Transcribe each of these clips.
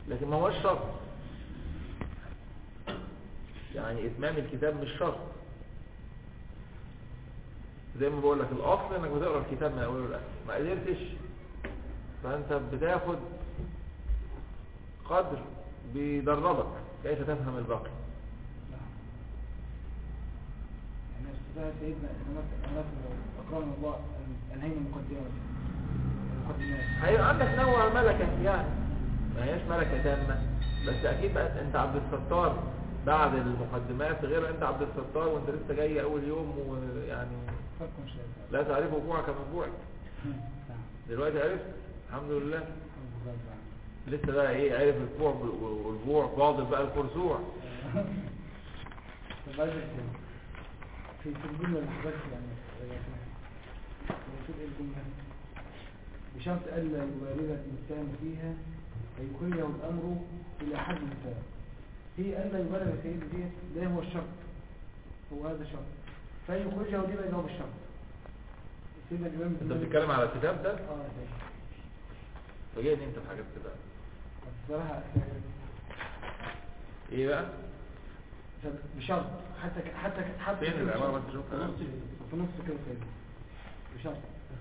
لكن ما هوش شرط يعني اتمام الكتاب مش شرط زي ما بقول لك الاصل انك بتقرا الكتاب من اوله لاخره ما قدرتش فانت بتاخد قدر بيدربك كيف تفهم الباقي نعم يعني استاذ سيدنا إنما مثلا أكرم الله أن- أنهينا مقدمة المقدمات هيبقى عندك نوع ملكة يعني ما هياش ملكة تامة بس اكيد بقى انت عبد الستار بعد المقدمات غير انت عبد الستار وانت لسه جاي اول يوم ويعني فرق مش لا تعرف وقوعك من وقوعك نعم دلوقتي عرفت الحمد لله الحمد لله رب العالمين. لسه بقى ايه عرف الكوع والبوع فاضل بقى الكرسوع طب عايز أسأل. في في الجملة اللي حضرتك يعني المفروض ايه الجملة بشرط ألا يبالغ الإنسان فيها فيكرهه الأمر إلى حد الإنسان هي ألا يبالغ سيدي ديت ده هو الشرط هو هذا الشرط فيخرجه دي بقى هو بالشرط سيدنا الإمام انت بتتكلم على الكتاب ده اه ده فجأني انت في حاجات كده الصراحة ايه بقى بشرط حتى ك- حتى ك- حتى فين كده العبارة بشرط. انت شوفها في نص كده كده بشرط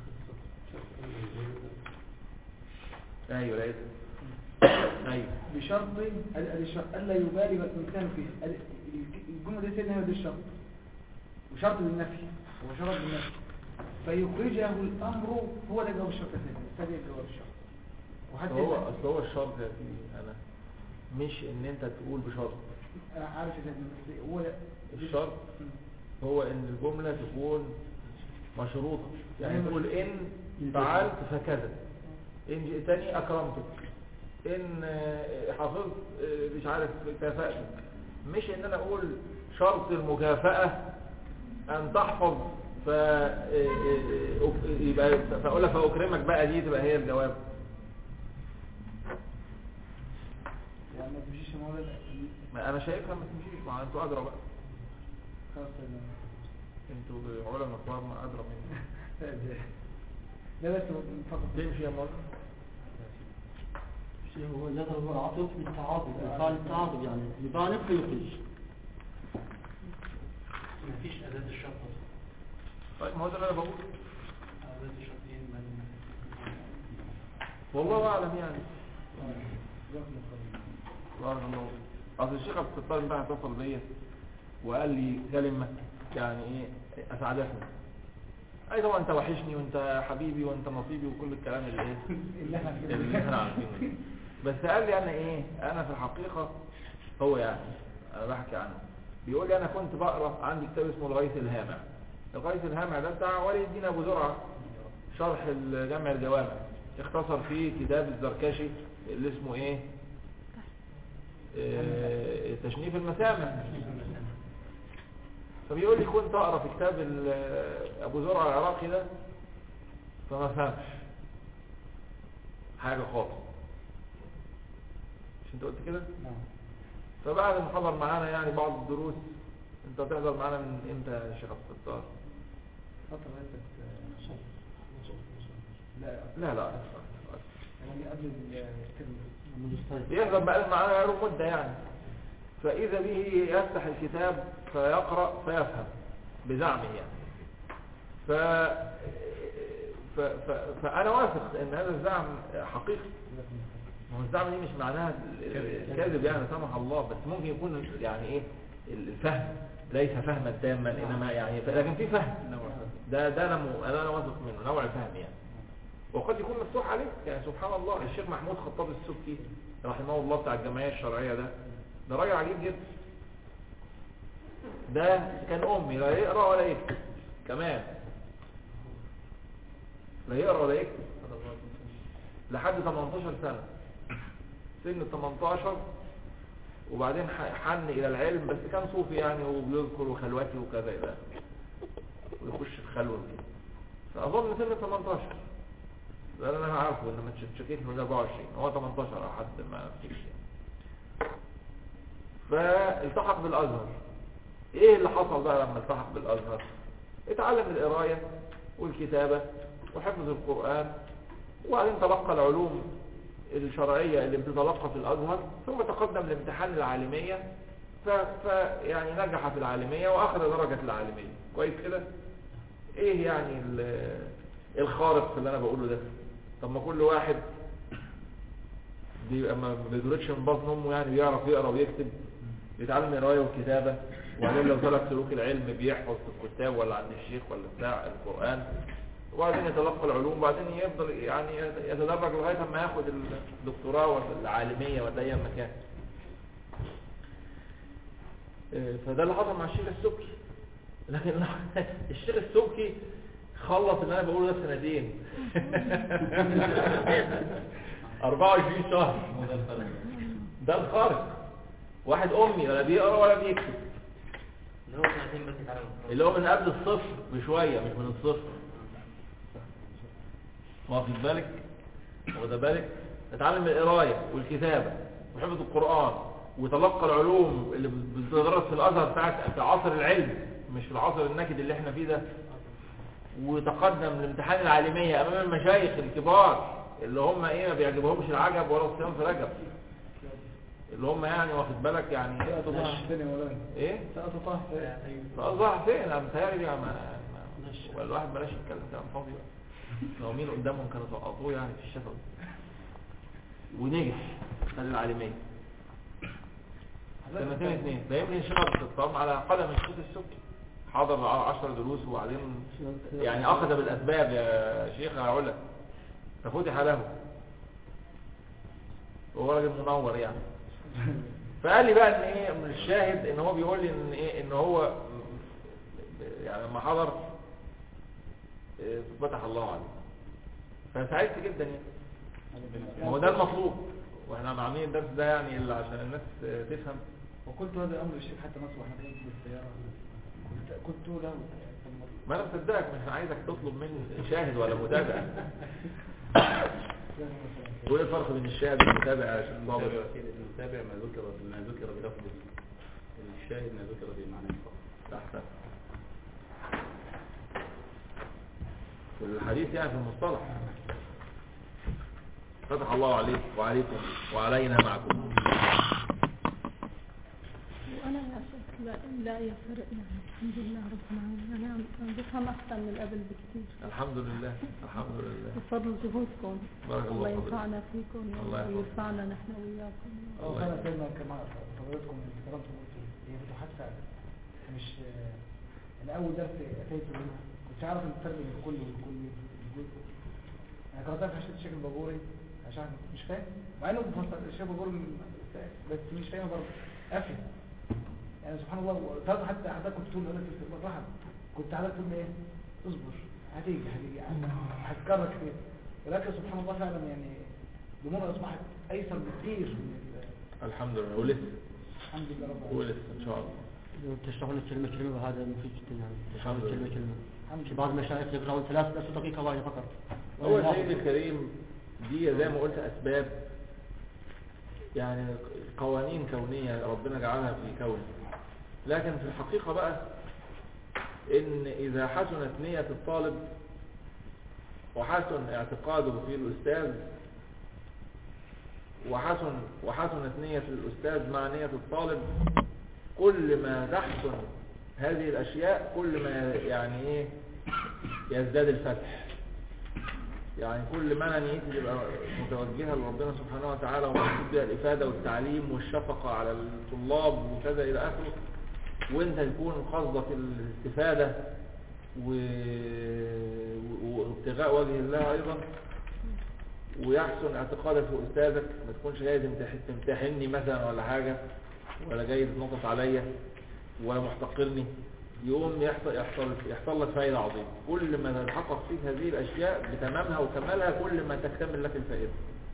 ايوه لقيت ايوه بشرط ال- ال- الشرط الا يبالغ الانسان فيه ال- الجمله دي سيدنا ده الشرط وشرط للنفي هو شرط للنفي فيخرجه الامر هو ده جواب الشرط يا سيدنا الثاني جواب الشرط وحتى هو يبقى- اصل هو الشرط يا سيدي انا مش ان انت تقول بشرط انا عارف يا سيدنا بس هو ده الشرط هو ان الجملة تكون مشروطة يعني تقول ان فعلت فكذا ان جئتني اكرمتك ان آه، حفظت آه، مش عارف كافأتك مش ان انا اقول شرط المكافأة ان تحفظ ف آه، آه، أك- يبقى فاقول لك فاكرمك بقى دي تبقى هي الجواب يعني ما تمشيش يا مولانا ما انا شايفها ما تمشيش مع انتوا ادرى بقى خلاص يا مولانا. انتوا علماء كبار ادرى مني لا بس فقط تمشي يا مولانا الشيء هو يضرب العطف بالتعاطف يقال التعاطف يعني يبالغ فيخرج ما فيش أداة الشرط أصلا. طيب ما هو ده اللي انا بقوله أداة الشرط إيه من والله اعلم يعني جزاكم الله خير. بارك الله فيك. اصل الشيخ عبد الستار امبارح اتصل بيا وقال لي كلمه يعني ايه اسعدتني اي طبعا انت وحشني وانت حبيبي وانت نصيبي وكل الكلام اللي ايه اللي احنا عارفينه. اللي احنا عارفينه ده. بس قال لي انا ايه انا في الحقيقه هو يعني انا بحكي عنه بيقول لي انا كنت بقرا عندي كتاب اسمه الغيث الهامع الغيث الهامع ده بتاع ولي الدين ابو زرعه شرح الجامع الجوامع اختصر فيه كتاب الزركشي اللي اسمه ايه آه، تشنيف المسامع فبيقول لي كنت اقرا في كتاب ال- ابو زرعه العراقي ده فما فهمش حاجه خالص مش انت قلت كده نعم فبعد ما حضر معانا يعني بعض الدروس انت هتحضر معانا من امتى يا شيخ عبد الستار فترة ليست لا لا لا يعني قبل الترم يحضر بقى معانا له مده يعني فاذا به يفتح الكتاب فيقرا فيفهم بزعمه يعني ف... ف... ف... فانا واثق ان هذا الزعم حقيقي ما هو الزعم دي مش معناها الكذب يعني سمح الله بس ممكن يكون يعني ايه الفهم ليس فهما تاما انما يعني لكن في فهم ده ده انا م- انا أنا واثق منه نوع الفهم يعني وقد يكون مفتوح عليه يعني سبحان الله الشيخ محمود خطاب السبكي رحمه الله بتاع الجمعيه الشرعيه ده ده راجل عجيب جدا ده كان امي لا يقرا ولا يكتب كمان لا يقرا ولا يكتب لحد 18 سنه سن ال 18 وبعدين ح- حن الى العلم بس كان صوفي يعني وبيذكر خلوتي وكذا الى آخره. ويخش في خلوه كده فاظن سن 18 لان انا عارفه ان ما شكيت من 24 هو 18 او حد ما افتكرش يعني. فالتحق بالازهر ايه اللي حصل بقى لما التحق بالازهر اتعلم القرايه والكتابه وحفظ القران وبعدين تلقى العلوم الشرعية اللي بتتلقى في الأزهر ثم تقدم لامتحان العالمية ف... ف... يعني نجح في العالمية وأخذ درجة العالمية كويس كده ايه يعني ال- الخارق في اللي انا بقوله ده طب ما كل واحد بيبقى ما بيدركش من بطن امه يعني بيعرف يقرا ويكتب بيتعلم القرايه والكتابه وبعدين لو سلك سلوك العلم بيحفظ في الكتاب ولا عند الشيخ ولا بتاع القران وبعدين يتلقى العلوم وبعدين يفضل يعني يتدرج لغايه ما ياخد الدكتوراه ولا العالميه ولا اي مكان إيه، فده اللي حصل مع الشيخ السبكي لكن الشيخ السبكي خلص اللي انا بقوله ده في سنتين 24 شهر ده الخارق واحد امي ولا بيقرا ولا بيكتب اللي هو سنتين بس يتعلم اللي هو من قبل الصفر بشويه مش من الصفر واخد بالك واخد بالك اتعلم القرايه والكتابه وحفظ القران وتلقى العلوم اللي بتدرس في الازهر بتاعت في عصر العلم مش في العصر النكد اللي احنا فيه ده وتقدم لامتحان العالميه امام المشايخ الكبار اللي هم ايه ما بيعجبهمش العجب ولا الصيام في رجب اللي هم يعني واخد بالك يعني سقط طه حسين يا مولانا ايه سقط طه حسين فأصبح فين انا متهيألي يعني ما ما- ولا الواحد بلاش يتكلم كلام فاضي بقى لو مين قدامهم كانوا سقطوه يعني في الشفوي ونجح خد العالمية سنتين اثنين ده يمكن شغل الطعام على قدم الشيخ السبكي حضر عشر دروس وبعدين يعني اخذ بالاسباب يا شيخ هقول لك ففتح له وهو راجل منور يعني فقال لي بقى ان ايه من الشاهد ان هو بيقول لي ان ايه ان هو يعني لما حضر إيه، فتح الله عليه فسعدت جدا يعني ما هو ده المطلوب واحنا عاملين الدرس ده يعني اللي عشان الناس آه، تفهم وقلت هذا امر الشيخ حتى نصر واحنا بنمشي بالسياره قلت قلت له ما انا مصدقك مش عايزك تطلب مني شاهد ولا متابع وايه الفرق بين الشاهد والمتابع يا شيخ المتابع ضابط المتابع ما ذكر ما ذكر بلفظه الشاهد ما ذكر بمعنى فقط احسن الحديث يعني في المصطلح فتح الله عليك وعليكم وعلينا معكم وأنا يا شيخ لا, لا يفرق يعني الحمد لله رب العالمين أنا عم بفهم أحسن من قبل بكثير الحمد لله الحمد لله بفضل جهودكم بارك الله الله فيك. ينفعنا فيكم الله يحفظك. ويرفعنا نحن وياكم اه فعلا زي ما كما حضراتكم ذكرتم قلت هي فتوحات فعلا مش آه، انا اول درس اتيت منها كنت عارف ان الفرق بين الكل والكل والجزء انا قرأتها في حشد الشيخ البابوري عشان مش فاهم مع انه بفصل الشيخ البابوري من- بس مش فاهم برضه قافل يعني سبحان الله وطبعا حتى حضرتك كنت تقول انا في الرحم كنت حضرتك تقول لي ايه اصبر هتيجي هتيجي هتكرر كتير ولكن سبحان الله فعلا يعني الامور اصبحت ايسر بكثير من ال- الحمد لله ولسه الحمد لله رب العالمين ولسه ان شاء الله تشرحون كلمة كلمة وهذا مفيد جدا يعني الحمد تشرحون لله. كلمة كلمة الحمد في لله بعض المشايخ يقرأون ثلاث ثلاث دقيقة واحدة فقط هو سيدي الكريم دي زي ما قلت أسباب يعني قوانين كونية ربنا جعلها في كونه لكن في الحقيقة بقى إن إذا حسنت نية الطالب وحسن اعتقاده في الأستاذ وحسن وحسنت نية الأستاذ مع نية الطالب كل ما تحسن هذه الأشياء كل ما يعني إيه يزداد الفتح يعني كل ما انا نيتي تبقى متوجهه لربنا سبحانه وتعالى ومقصود بها الافاده والتعليم والشفقه على الطلاب وكذا الى اخره وانت يكون قصدك الاستفاده و... و- وابتغاء وجه الله ايضا ويحسن اعتقادك في استاذك ما تكونش جاي تمتح- تمتحني مثلا ولا حاجه ولا جاي تنطط عليا ولا محتقرني يقوم يحصل يحصل يحصل لك فائده عظيمه كل ما تتحقق فيك هذه الاشياء بتمامها وكمالها كل ما تكتمل لك الفائده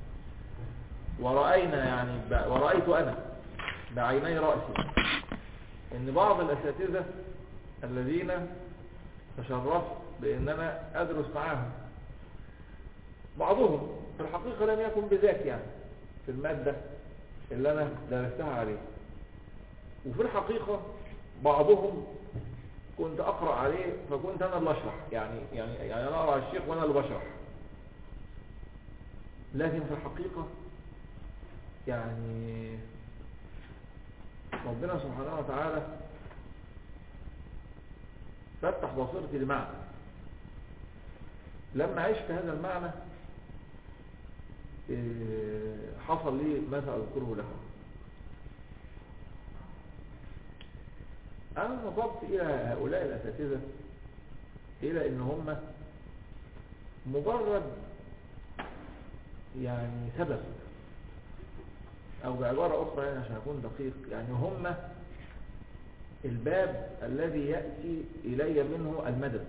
ورأينا يعني ب... ورأيت انا بعيني رأسي ان بعض الاساتذه الذين تشرفت بان انا ادرس معاهم بعضهم في الحقيقه لم يكن بذاك يعني في الماده اللي انا درستها عليه وفي الحقيقه بعضهم كنت اقرا عليه فكنت انا اللي اشرح يعني يعني يعني انا اقرا على الشيخ وانا اللي بشرح لكن في الحقيقه يعني ربنا سبحانه وتعالى فتح بصيرتي لمعنى لما عشت هذا المعنى إيه، حصل لي ماذا أذكره لكم أنا نظرت إلى هؤلاء الأساتذة إلى إن هم مجرد يعني سبب أو بعبارة أخرى يعني عشان أكون دقيق يعني هم الباب الذي يأتي إلي منه المدد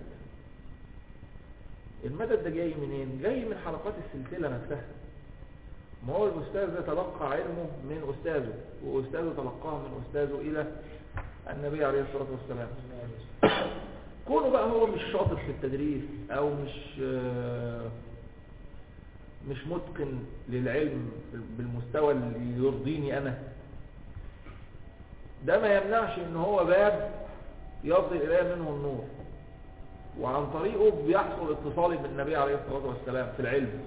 المدد ده جاي منين؟ جاي من حلقات السلسلة نفسها ما هو الأستاذ ده تلقى علمه من أستاذه وأستاذه تلقاه من أستاذه إلى النبي عليه الصلاة والسلام كونه بقى هو مش شاطر في التدريس أو مش آه، مش متقن للعلم بالمستوى اللي يرضيني أنا ده ما يمنعش ان هو باب يصل اليه منه النور وعن طريقه بيحصل اتصالي بالنبي عليه الصلاة والسلام في العلم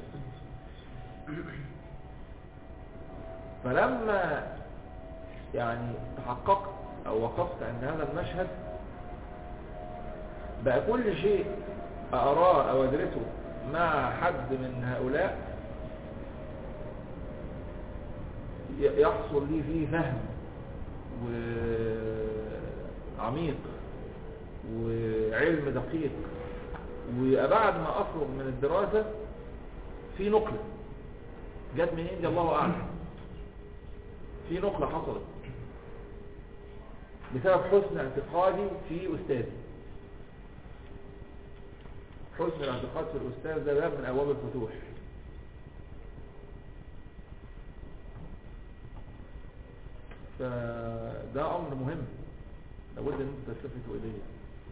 فلما يعني تحققت او وقفت عند هذا المشهد بقى كل شيء أراه أو أدرسه مع حد من هؤلاء ي- يحصل لي فيه فهم وعميق وعلم دقيق وبعد ما أخرج من الدراسة في نقلة جت من عندي الله أعلم في نقلة حصلت بسبب حسن اعتقادي في أستاذي حسن الاعتقاد في الأستاذ ده باب من أبواب الفتوح فده أمر مهم لابد أن أنت تلتفتوا إليه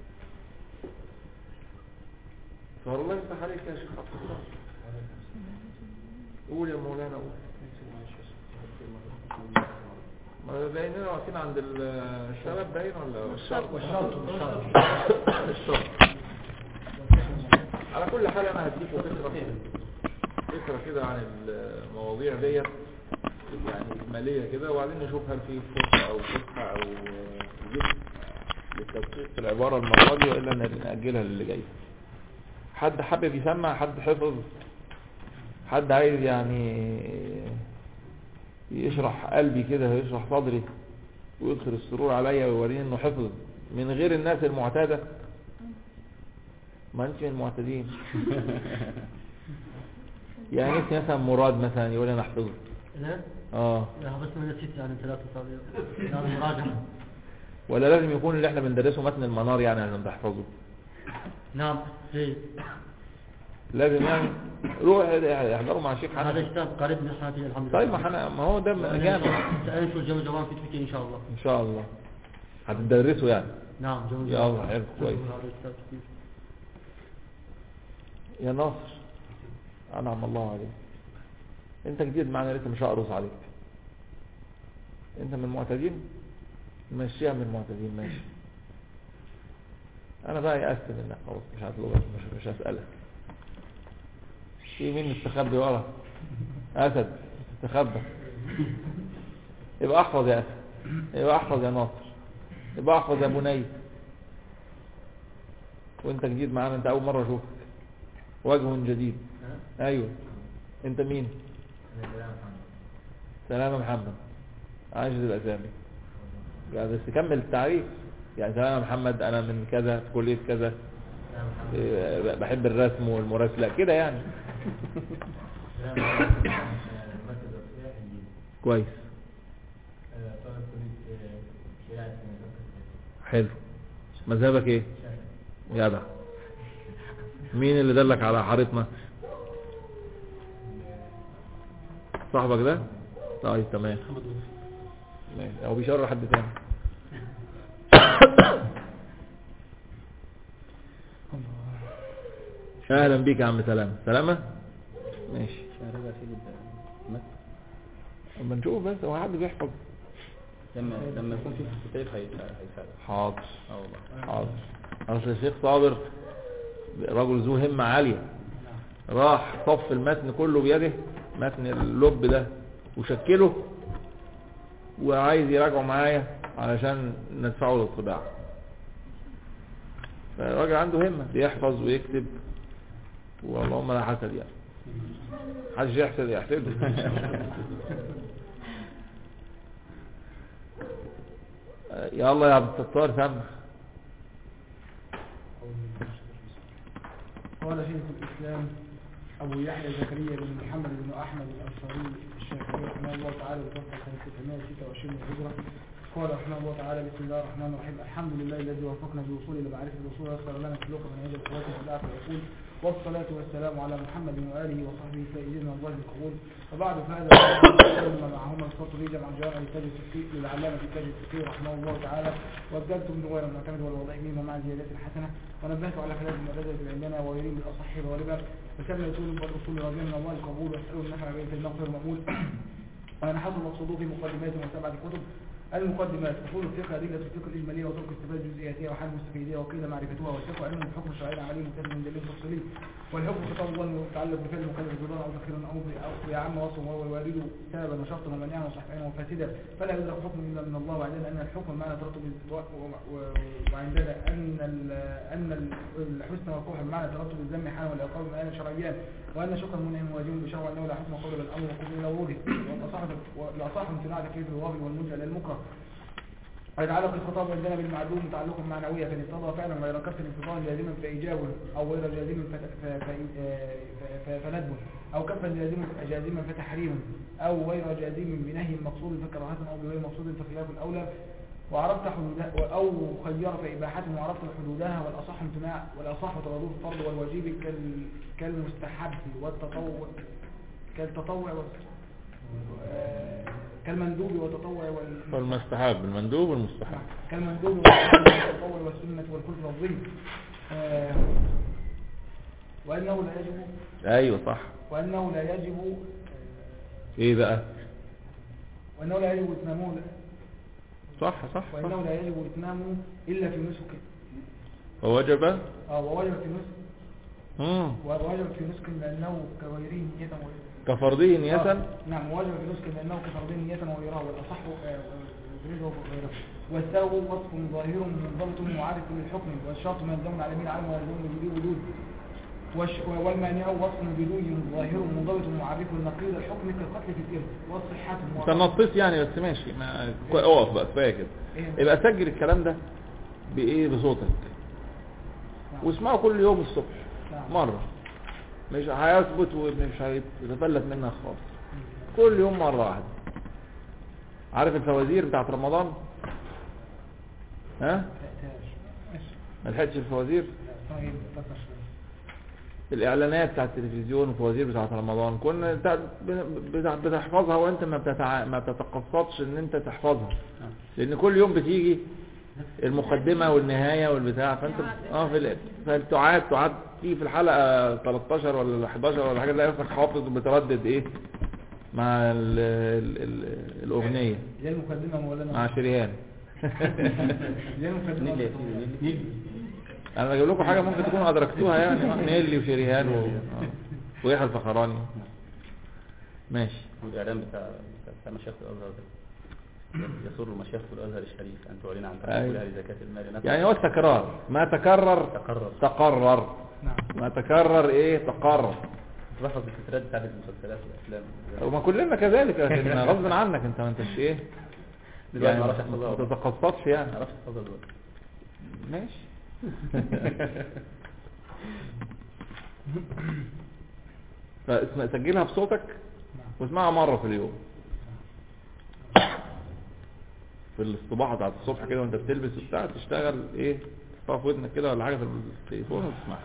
فالله يفتح عليك يا شيخ عبد الله قول يا مولانا قول ما بايننا واقفين عند الشباب باين ولا الشرط. الشرط على كل حال انا هديكم فكره فكره كده عن المواضيع ديت يعني اجماليه كده وبعدين نشوف هل في فرصه او فسحه او جزء للتدقيق في العباره المره دي والا ناجلها للي جاي حد حابب يسمع حد حفظ حد عايز يعني يشرح قلبي كده ويشرح صدري ويدخل السرور عليا ويوريني انه حفظ من غير الناس المعتادة ما انت من المعتادين يعني نفسي مثلا مراد مثلا يقول انا حفظت لا اه لا بس ما نسيت يعني ثلاثة أسابيع لازم مراجعة ولا لازم يكون اللي احنا بندرسه متن المنار يعني عشان تحفظه نعم جيد لازم يعني روح احضروا مع الشيخ هذا حنفي كتاب قريب من حياتي الحمد لله طيب ما حنا ما هو ده مجانا سألت الجو جوان في تركيا إن شاء الله ان شاء الله هتدرسه يعني نعم جو يا الله حلو كويس هذا كتاب كتير يا ناصر انعم الله عليك انت جديد معنا لسه مش هقرص عليك انت من المعتدين ماشيها من المعتدين ماشي انا بقى يأست منك خلاص مش هطلبك مش, مش هسألك في مين مستخبي ورا اسد استخبى يبقى احفظ يا اسد يبقى احفظ يا ناصر يبقى احفظ يا بني وانت جديد معانا انت اول مرة اشوفك وجه جديد ايوه انت مين سلامة محمد عايز الاسامي يعني بس كمل التعريف يعني سلامة محمد انا من كذا في كلية كذا إيه، بحب الرسم والمراسلة كده يعني كويس حلو مذهبك ايه جدع مين اللي دلك على حارتنا صاحبك ده طيب تمام ماشي او بيشرح حد تاني اهلا بيك يا عم سلامة سلامة ماشي شهر في المتن اما نشوف بس هو حد بيحفظ لما لما يكون في كتاب هيساعد هيساعد حاضر اه والله حاضر اصل الشيخ صابر رجل ذو همة عالية راح صف المتن كله بيده متن اللب ده وشكله وعايز يراجعه معايا علشان ندفعه للطباعة فالراجل عنده همة بيحفظ ويكتب واللهم لا حسد يعني محدش يحسد يحسده يلا يا عبد الستار سامح قال شيخ الإسلام أبو يحيى زكريا بن محمد بن أحمد الأنصاري الشافعي رحمه الله تعالى وتوفى سنة 626 من الهجرة قال رحمه الله تعالى بسم الله الرحمن الرحيم الحمد لله الذي وفقنا بالوصول إلى معرفة الوصول ويسر لنا سلوك من هذه القوات والدعاء فيقول والصلاة والسلام على محمد وآله وصحبه فائزين من الله القبول وبعد فهذا ما معهما الخطبي جمع جامع لتاج التفكير للعلامة تاج التفكير رحمه الله تعالى وابدلتم بغير المعتمد والوضع به ومع زيادات حسنة ونبهت على خلاف المدرسة عندنا ويريد بالأصح غالبا وسمى يقول بالأصول رضي من الله القبول واسألوا النفع بين المغفر المقبول أنا حصل مقصوده في مقدمات وسبعة كتب المقدمات أصول الفقه أدلة الفقه الإجمالية وطرق استفادة جزئياتها وحال مستفيدية وقيل معرفتها والفقه علم الحكم الشرعي العملي متفق من دليل تفصيلي والحكم خطاب الله المتعلق بفعل المكلف بضرر أو تخيرا أو أو بعم وصف وهو الوارد سببا وشرطا ومنعا وصحيحا وفاسدا فلا يدرك حكم إلا من الله وعندنا أن الحكم معنى ترتب و- و- و- وعندنا أن ال- أن ال- الحسن والقبح بمعنى ترتب الذم حالا والعقاب معنى شرعيان وأن شكر منهم واجب بشرع أنه لا حكم قول بالأمر وقبل إلى وروده والأصح امتناع تكليف الواجب والملجأ للمكره ويتعلق الخطاب عندنا بالمعدوم تعلقا معنويا فإن اقتضى فعلا غير كف انقطاعا جازما فإيجاب أو غير جازم فت- ف- ف- ف- ف- فندب أو كفا جازما جازما فتحريم أو غير جازم بنهي مقصود فكراهة أو بغير مقصود فخلاف الأولى وعرفت حدودها أو خير فإباحة وعرفت حدودها والأصح امتناع والأصح ترادف الفرض والواجب كال- كالمستحب والتطوع كالتطوع وال- آه، كالمندوب والتطوع وال والمستحب المندوب والمستحب كالمندوب والتطوع والسنة والكل لفظي آه، وأنه لا يجب ايوه صح وأنه لا يجب ايه بقى وأنه لا يجب إتمامه صح صح صح وأنه لا يجب إتمامه إلا في نسك ووجب آه ووجب في نسك مم. ووجب في نسك لأنه كغيره نية وغيره كفرضه نية آه، نعم ووجب في نسك لأنه كفرض نية وغيره والأصح آه، وغيره وغيره والسوء وصف ظاهر منضبط معرف للحكم والشرط ملزم على مين علم ويلزم بدون وجود والش- والمانع وصف بدون ظاهر منضبط معرف نقيض الحكم كالقتل في الإرث والصحة انت نطيت يعني بس ماشي ما كو- اقف بقى كفايه كده يبقى سجل الكلام ده بايه بصوتك واسمعه كل يوم الصبح نعم. مرة مش هيثبت ومش هيتفلت منك خالص كل يوم مرة واحدة عارف الفوازير بتاعت رمضان ها ما لحقتش الفوازير طيب فترة شوية. الاعلانات بتاعت التلفزيون والفوازير بتاعت رمضان كنا بتاع- بتاع- بتحفظها وانت ما بتتع... ما بتتقصدش ان انت تحفظها لان كل يوم بتيجي المقدمة والنهاية والبتاع فانت اه في ال... فالتعاد تعاد تيجي في الحلقة 13 ولا 11 ولا حاجة تلاقي نفسك حافظ وبتردد ايه مع ال... ال... ال... الاغنية زي المقدمة مولانا مع شريهان زي المقدمة نيل يا سيدي نيل انا بجيب لكم حاجة ممكن تكونوا ادركتوها يعني نيلي وشريهان و... آه. ويحيى الفخراني ماشي والإعلان بتاع بتاع مشايخ الأزهر ده يسر مشايخ الأزهر الشريف أن تعلن عن أيوة. تقبل أهل زكاة المال نفسا يعني هو التكرار ما تكرر تقرر تقرر نعم ما تكرر ايه تقرر بحفظ التترات بتاعت المسلسلات والأفلام وما كلنا كذلك لكن غصب عنك انت ما انتش ايه دلوقتي يعني ما اعرفش احفظها ما والله. تتقصدش يعني ما اعرفش احفظها دلوقتي ماشي فسجلها بصوتك واسمعها مرة في اليوم في الصباح بتاعت الصبح كده وانت بتلبس وبتاع تشتغل ايه تحطها في ودنك كده ولا حاجة في التليفون وتسمعها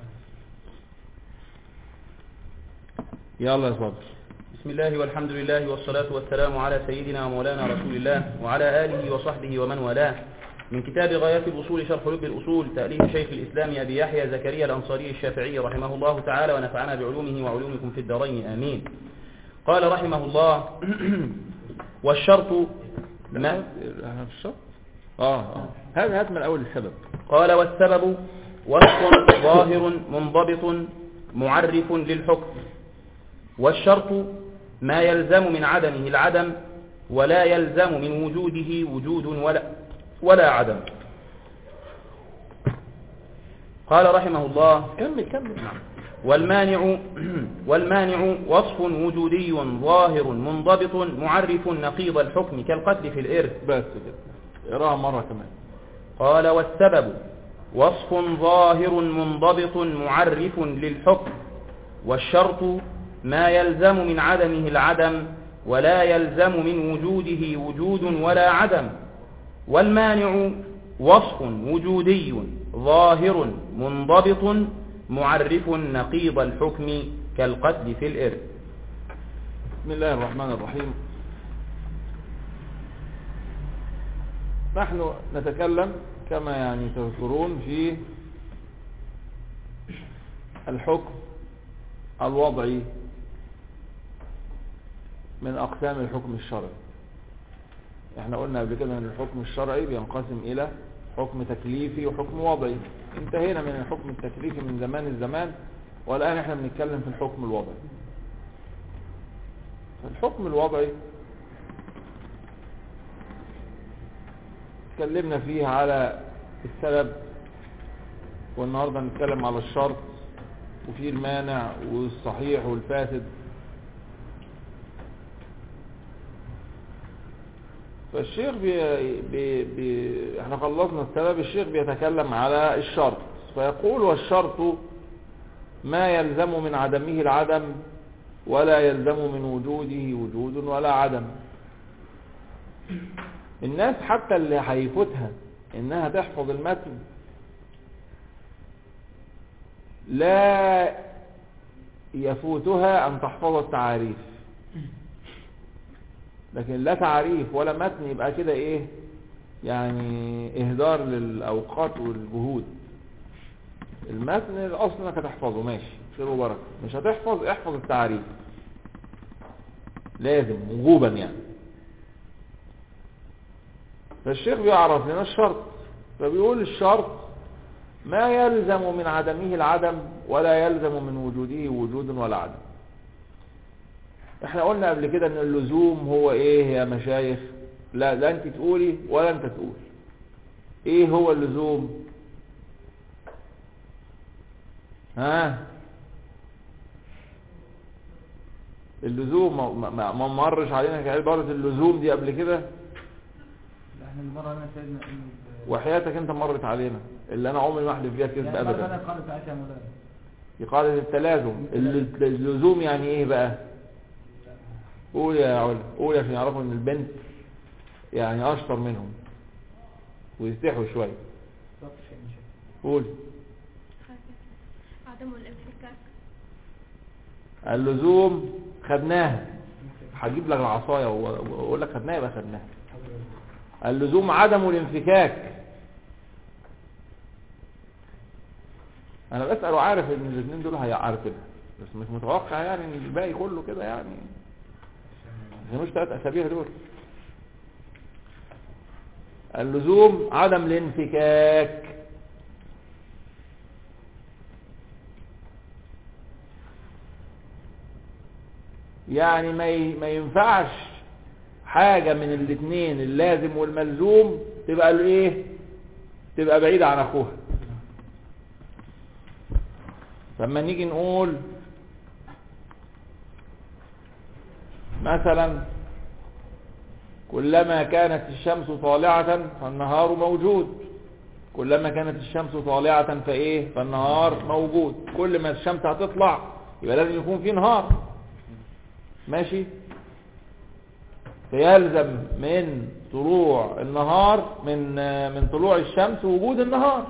يلا يا صبر بسم الله والحمد لله والصلاة والسلام على سيدنا ومولانا رسول الله وعلى آله وصحبه ومن والاه من كتاب غايات الأصول شرح لب الأصول تأليف شيخ الإسلام أبي يحيى زكريا الأنصاري الشافعي رحمه الله تعالى ونفعنا بعلومه وعلومكم في الدارين آمين قال رحمه الله والشرط ما احنا في الشط اه اه هات هات من اول السبب قال والسبب وصف ظاهر منضبط معرف للحكم والشرط ما يلزم من عدمه العدم ولا يلزم من وجوده وجود ولا, ولا عدم قال رحمه الله كمل كمل والمانع والمانع وصف وجودي ظاهر منضبط معرف نقيض الحكم كالقتل في الإرث بس كده اقراها مرة كمان قال والسبب وصف ظاهر منضبط معرف للحكم والشرط ما يلزم من عدمه العدم ولا يلزم من وجوده وجود ولا عدم والمانع وصف وجودي ظاهر منضبط معرف نقيض الحكم كالقتل في الإرث بسم الله الرحمن الرحيم نحن نتكلم كما يعني تذكرون في الحكم الوضعي من أقسام الحكم الشرعي احنا قلنا قبل كده ان الحكم الشرعي بينقسم الى حكم تكليفي وحكم وضعي انتهينا من الحكم التكليفي من زمان الزمان والآن احنا بنتكلم في الحكم الوضعي فالحكم الوضعي اتكلمنا فيه على السبب والنهاردة نتكلم على الشرط وفي المانع والصحيح والفاسد فالشيخ بي بي بي احنا خلصنا السبب الشيخ بيتكلم على الشرط فيقول والشرط ما يلزم من عدمه العدم ولا يلزم من وجوده وجود ولا عدم الناس حتى اللي هيفوتها انها تحفظ المتن لا يفوتها ان تحفظ التعاريف لكن لا تعريف ولا متن يبقى كده ايه يعني اهدار للاوقات والجهود المتن الاصل انك هتحفظه ماشي خير وبركه مش هتحفظ احفظ التعريف لازم وجوبا يعني فالشيخ بيعرف لنا الشرط فبيقول الشرط ما يلزم من عدمه العدم ولا يلزم من وجوده وجود ولا عدم احنا قلنا قبل كده ان اللزوم هو ايه يا مشايخ لا لا انت تقولي ولا انت تقول ايه هو اللزوم ها اللزوم ما, ما, ما مرش علينا عبارة اللزوم دي قبل كده لا، احنا المرة انا سيدنا ان وحياتك انت مرت علينا اللي انا عمري ما احلف بيها كذب يعني المرة انا ابدا قالت ساعتها يا مولانا دي قاعدة التلازم الل- اللزوم يعني ايه بقى قول يا علا قول عشان يعرفوا ان البنت يعني اشطر منهم ويستحوا شوية بالظبط شيء مش شيء. قول عدم الانفكاك اللزوم خدناها هجيب لك العصاية واقول لك خدناها يبقى خدناها اللزوم عدم الانفكاك انا بسأل وعارف ان الاثنين دول هيعرفوا بس مش متوقع يعني ان الباقي كله كده يعني مش ثلاث اسابيع دول اللزوم عدم الانفكاك يعني ما ي- ما ينفعش حاجة من الاثنين اللازم والملزوم تبقى الايه تبقى بعيدة عن اخوها لما نيجي نقول مثلا كلما كانت الشمس طالعة فالنهار موجود كلما كانت الشمس طالعة فايه فالنهار موجود كل ما الشمس هتطلع يبقى لازم يكون في نهار ماشي فيلزم من طلوع النهار من من طلوع الشمس وجود النهار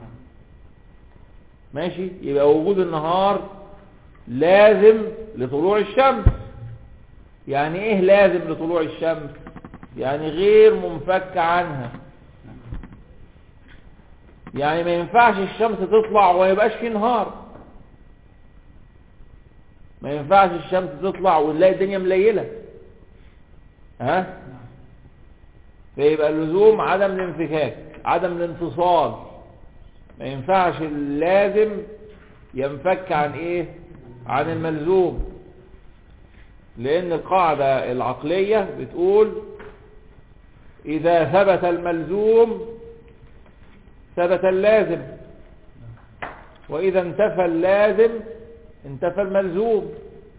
ماشي يبقى وجود النهار لازم لطلوع الشمس يعني ايه لازم لطلوع الشمس يعني غير منفك عنها يعني ما ينفعش الشمس تطلع وما يبقاش في نهار ما ينفعش الشمس تطلع ونلاقي الدنيا مليلة ها فيبقى اللزوم عدم الانفكاك عدم الانفصال ما ينفعش اللازم ينفك عن ايه عن الملزوم لان القاعدة العقلية بتقول اذا ثبت الملزوم ثبت اللازم واذا انتفى اللازم انتفى الملزوم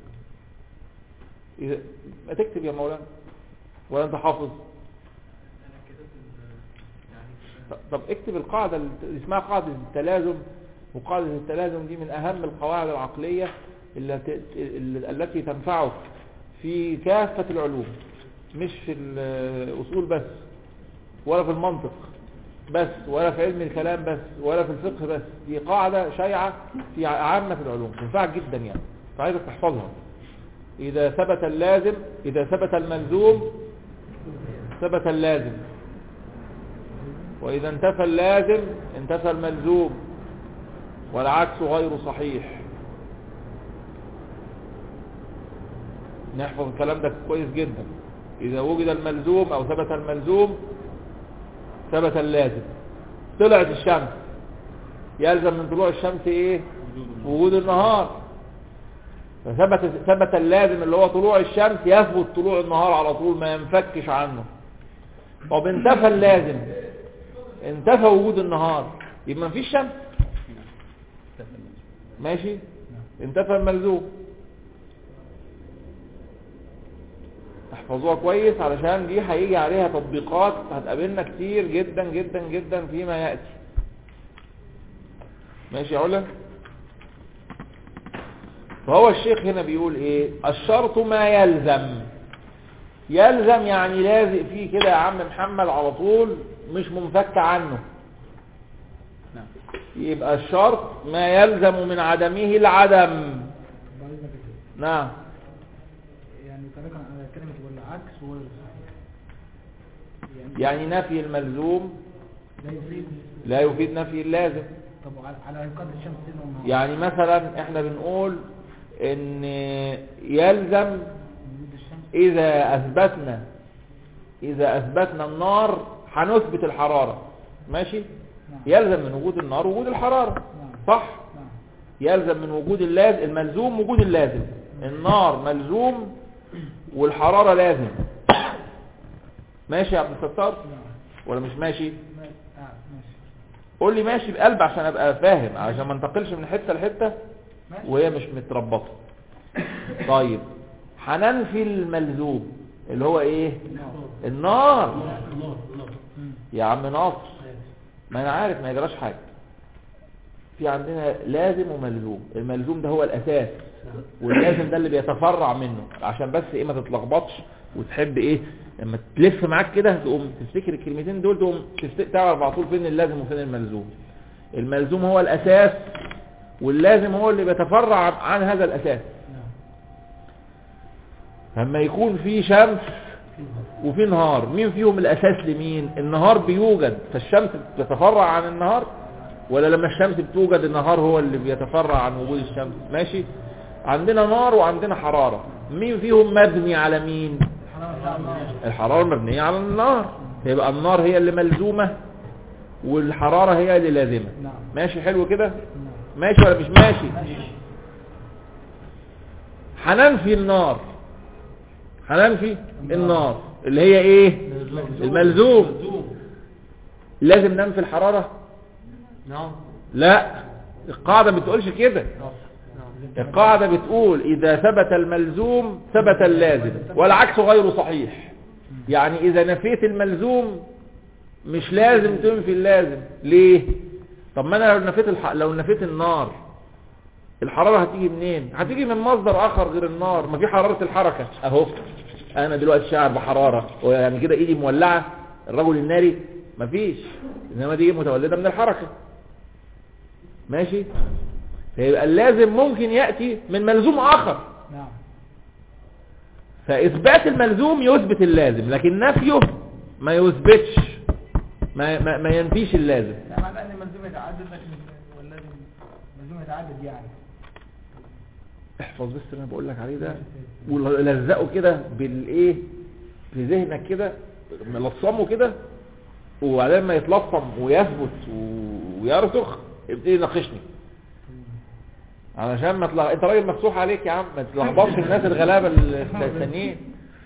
إذا ما تكتب يا مولانا ولا انت حافظ انا كتبت ال- يعني ط- طب اكتب القاعدة اللي اسمها قاعدة التلازم وقاعدة التلازم دي من أهم القواعد العقلية التي, التي تنفعك في كافة العلوم مش في الأصول بس ولا في المنطق بس ولا في علم الكلام بس ولا في الفقه بس دي قاعدة شائعة في عامة العلوم تنفعك جدا يعني فعايزك تحفظها إذا ثبت اللازم إذا ثبت الملزوم ثبت اللازم وإذا انتفى اللازم انتفى الملزوم والعكس غير صحيح نحفظ الكلام ده كويس جدا إذا وجد الملزوم أو ثبت الملزوم ثبت اللازم طلعت الشمس يلزم من طلوع الشمس ايه وجود النهار فثبت ثبت اللازم اللي هو طلوع الشمس يثبت طلوع النهار على طول ما ينفكش عنه طب انتفى اللازم انتفى وجود النهار يبقى مفيش شمس ماشي انتفى الملزوم احفظوها كويس علشان دي هيجي عليها تطبيقات هتقابلنا كتير جدا جدا جدا فيما يأتي ماشي يا علا فهو الشيخ هنا بيقول ايه الشرط ما يلزم يلزم يعني لازق فيه كده يا عم محمد على طول مش منفك عنه نعم يبقى الشرط ما يلزم من عدمه العدم بعد ما كده نعم يعني طريقا على كلمة والعكس هو الصحيح يعني نفي الملزوم لا يفيد لا يفيد نفي اللازم طب على على قدر الشمس سنة والنهار يعني مثلا احنا بنقول ان يلزم وجود الشمس اذا اثبتنا اذا اثبتنا النار هنثبت الحرارة ماشي نعم يلزم من وجود النار وجود الحرارة نعم صح نعم يلزم من وجود اللازم الملزوم وجود اللازم النار ملزوم والحرارة لازم ماشي يا عبد الستار نعم ولا مش ماشي ما- آه، ماشي قول لي ماشي بقلب عشان ابقى فاهم عشان ما انتقلش من حتة لحتة ماشي وهي مش متربطة طيب هننفي الملزوم اللي هو ايه النار مم. يا عم ناصر ما انا عارف ما يجراش حاجة في عندنا لازم وملزوم الملزوم ده هو الاساس واللازم ده اللي بيتفرع منه عشان بس ايه ما تتلخبطش وتحب ايه لما تلف معاك كده تقوم تفتكر الكلمتين دول تقوم تفت- تعرف على طول فين اللازم وفين الملزوم الملزوم هو الاساس واللازم هو اللي بيتفرع عن هذا الاساس لما يكون في شمس وفي نهار مين فيهم الاساس لمين النهار بيوجد فالشمس بتتفرع عن النهار ولا لما الشمس بتوجد النهار هو اللي بيتفرع عن وجود الشمس ماشي عندنا نار وعندنا حرارة مين فيهم مبني على مين الحرارة بتاع النار الحرارة مبنية على النار يبقى النار هي اللي ملزومة والحرارة هي اللي لازمة نعم ماشي حلو كده نعم ماشي ولا مش ماشي ماشي هننفي النار هننفي النار اللي هي ايه الملزوم لازم ننفي الحرارة نعم لا القاعدة ما بتقولش كده القاعدة بتقول إذا ثبت الملزوم ثبت اللازم والعكس غير صحيح يعني إذا نفيت الملزوم مش لازم تنفي اللازم ليه طب ما أنا لو نفيت الح... لو نفيت النار الحرارة هتيجي منين هتيجي من مصدر آخر غير النار ما في حرارة الحركة أهو أنا دلوقتي شاعر بحرارة يعني كده إيدي مولعة الرجل الناري مفيش إنما دي متولدة من الحركة ماشي فيبقى اللازم ممكن يأتي من ملزوم آخر نعم فإثبات الملزوم يثبت اللازم لكن نفيه ما يثبتش ما, ما, ما ينفيش اللازم يعني معنى ان الملزوم يتعدد لكن واللازم ملزوم يتعدد يعني احفظ بس اللي انا بقول لك عليه ده ولزقه كده بالايه في ذهنك كده ملصمه كده وبعدين ما يتلصم ويثبت و- ويرسخ ابتدي ناقشني علشان ما تلغ... انت راجل مفتوح عليك يا عم ما تلخبطش الناس الغلابه اللي الثانيين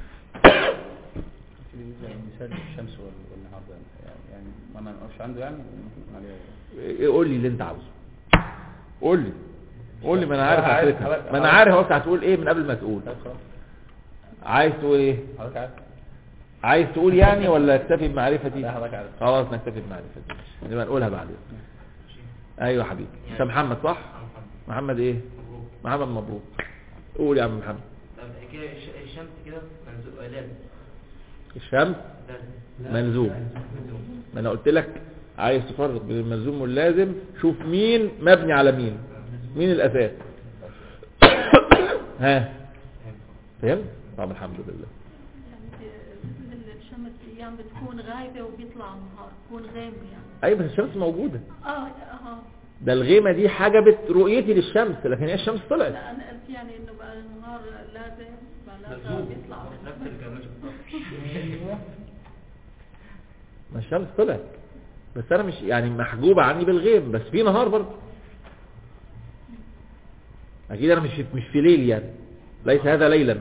مثال الشمس وال- والنهار ده يعني يعني ما ما نقفش عنده يعني عليه قول لي اللي انت عاوزه قول لي قول لي ما انا عارف أنا عارف، هتفهم. حضرتك- ما انا عارف اصلا هتقول ايه من قبل ما تقول طيب خلاص عايز تقول ايه حضرتك عارف عايز تقول يعني ولا اكتفي بمعرفتي لا حضرتك عارف خلاص نكتفي بمعرفتي ماشي. نبقى نقولها بعدين ايوه حبيبي انت محمد صح محمد ايه محمد مبروك قول يا عم محمد طب كده الش- الشمس كده منزوق لازم الشمس لازم ملزوم منزوق. ما انا قلت لك عايز تفرق بين الملزوم واللازم شوف مين مبني على مين مين الاساس ها فهمت طب الحمد لله يعني ال- الشمس ايام بتكون غايبه وبيطلع النهار بتكون غيمه يعني ايوه بس الشمس موجوده اه اه ده الغيمه دي حجبت رؤيتي للشمس لكن هي الشمس طلعت لا انا قلت يعني انه بقى النهار لازم معناتها منزوق. بيطلع نفس الكلمات بالظبط. ما الشمس طلعت بس انا مش يعني محجوبه عني بالغيم بس في نهار برضه اكيد انا مش في مش في ليل يعني ليس هذا ليلا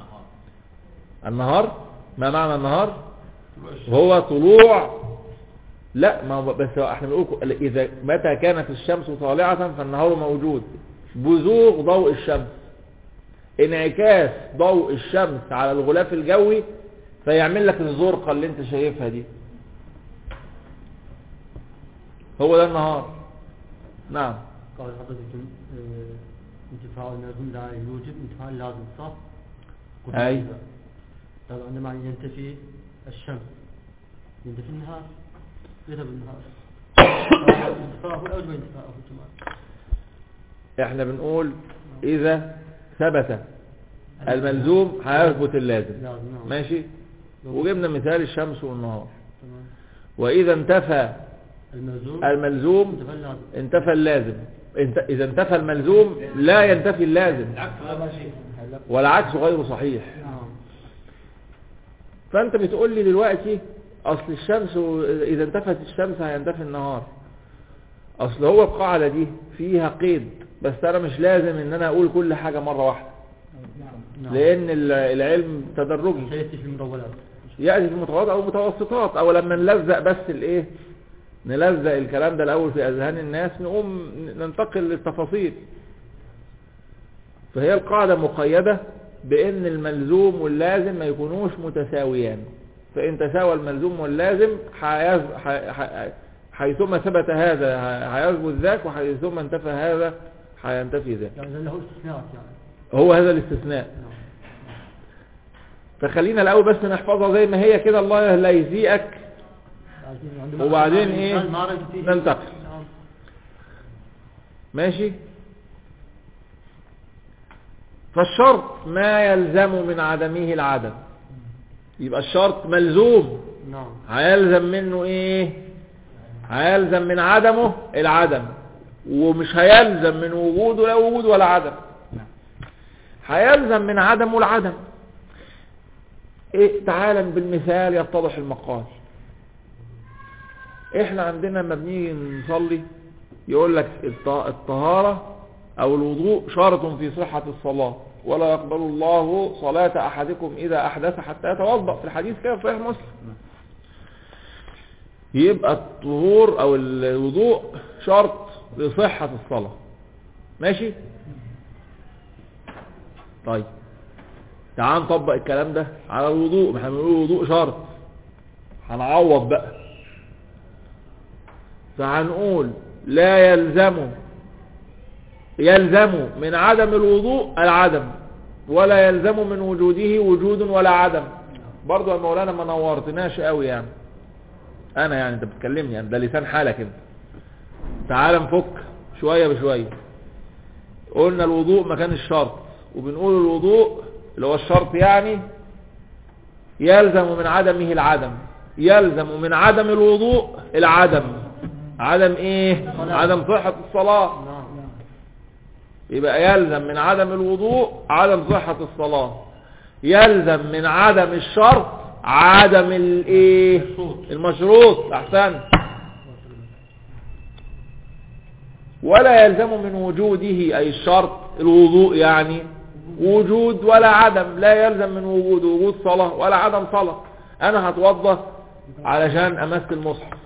النهار ما معنى النهار هو طلوع لا ما هو بس هو احنا بنقول اذا متى كانت الشمس طالعه فالنهار موجود بزوغ ضوء الشمس انعكاس ضوء الشمس على الغلاف الجوي فيعمل لك الزرقه اللي انت شايفها دي هو ده النهار نعم قال حضرتك آه، انتفاع اللازم لا يوجب انتفاع اللازم صح؟ قلت أي. كذا. طيب عندما ينتفي الشمس ينتفي النهار يذهب النهار انتفاعه أوجب انتفاعه كمان احنا بنقول اذا ثبت الملزوم هيثبت اللازم لازم نعم ماشي وجبنا مثال الشمس والنهار تمام واذا انتفى الملزوم الملزوم انتفى اللازم انتفى اللازم انت اذا انتفى الملزوم لا ينتفي اللازم والعكس غير صحيح نعم فانت بتقول لي دلوقتي اصل الشمس و- اذا انتفت الشمس هينتفي النهار اصل هو القاعدة دي فيها قيد بس انا مش لازم ان انا اقول كل حاجة مرة واحدة نعم لان ال- العلم تدرجي سيأتي في المدونات يأتي في متوسطات او متوسطات او لما نلزق بس الايه نلزق الكلام ده الاول في اذهان الناس نقوم ننتقل للتفاصيل فهي القاعدة مقيدة بان الملزوم واللازم ما يكونوش متساويان فان تساوى الملزوم واللازم حيز... ح... ح... حيثما ثبت هذا ح- هيثبت ذاك وحيثما انتفى هذا هينتفي ذاك يعني له استثناءات يعني هو هذا الاستثناء نعم فخلينا الاول بس نحفظها زي ما هي كده الله لا يزيئك عايزين عندما وبعدين الإنسان ايه ما رد فيه ننتقل نعم ماشي فالشرط ما يلزم من عدمه العدم يبقى الشرط ملزوم نعم هيلزم منه ايه هيلزم من عدمه العدم ومش هيلزم من وجوده لا وجود ولا عدم هيلزم من عدمه العدم إيه تعالى بالمثال يتضح المقال احنا عندنا لما بنيجي نصلي يقول لك الط- الطهارة او الوضوء شرط في صحة الصلاة ولا يقبل الله صلاة احدكم اذا احدث حتى يتوضأ في الحديث كده في صحيح مسلم يبقى الطهور او الوضوء شرط لصحة الصلاة ماشي طيب تعال نطبق الكلام ده على الوضوء ما احنا بنقول الوضوء شرط هنعوض بقى فهنقول لا يلزم يلزم من عدم الوضوء العدم ولا يلزم من وجوده وجود ولا عدم برضو يا مولانا ما نورتناش قوي يعني انا يعني انت بتكلمني يعني ده لسان حالك انت تعال نفك شوية بشوية قلنا الوضوء مكان الشرط وبنقول الوضوء اللي هو الشرط يعني يلزم من عدمه العدم يلزم من عدم الوضوء العدم عدم ايه عدم صحة الصلاة نعم يبقى يلزم من عدم الوضوء عدم صحة الصلاة يلزم من عدم الشرط عدم الايه المشروط احسن ولا يلزم من وجوده أي الشرط الوضوء يعني وجود ولا عدم لا يلزم من وجود وجود صلاة ولا عدم صلاة أنا هتوضى علشان أمسك المصحف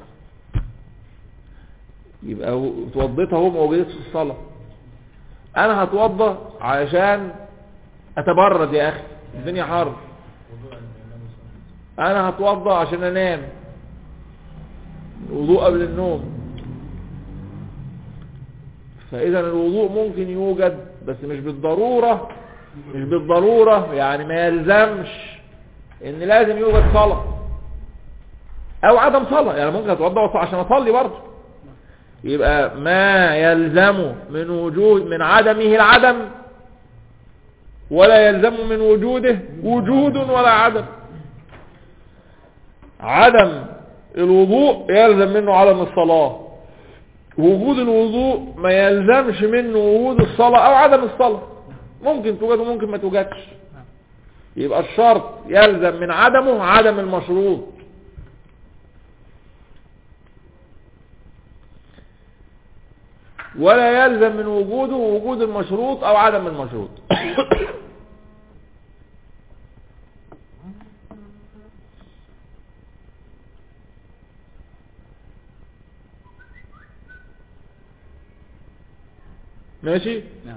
يبقى و- اتوضيت اهو ما وجدتش في الصلاة أنا هتوضى علشان أتبرد يا أخي الدنيا حر أنا هتوضى عشان أنام الوضوء قبل النوم فإذا الوضوء ممكن يوجد بس مش بالضرورة مش بالضرورة يعني ما يلزمش ان لازم يوجد صلاة او عدم صلاة يعني ممكن اتوضى وأصلي عشان اصلي برضه يبقى ما يلزم من وجود من عدمه العدم ولا يلزم من وجوده وجود ولا عدم عدم الوضوء يلزم منه عدم الصلاة وجود الوضوء ما يلزمش منه وجود الصلاة او عدم الصلاة ممكن توجد وممكن ما توجدش يبقى الشرط يلزم من عدمه عدم المشروط ولا يلزم من وجوده وجود المشروط او عدم المشروط ماشي نعم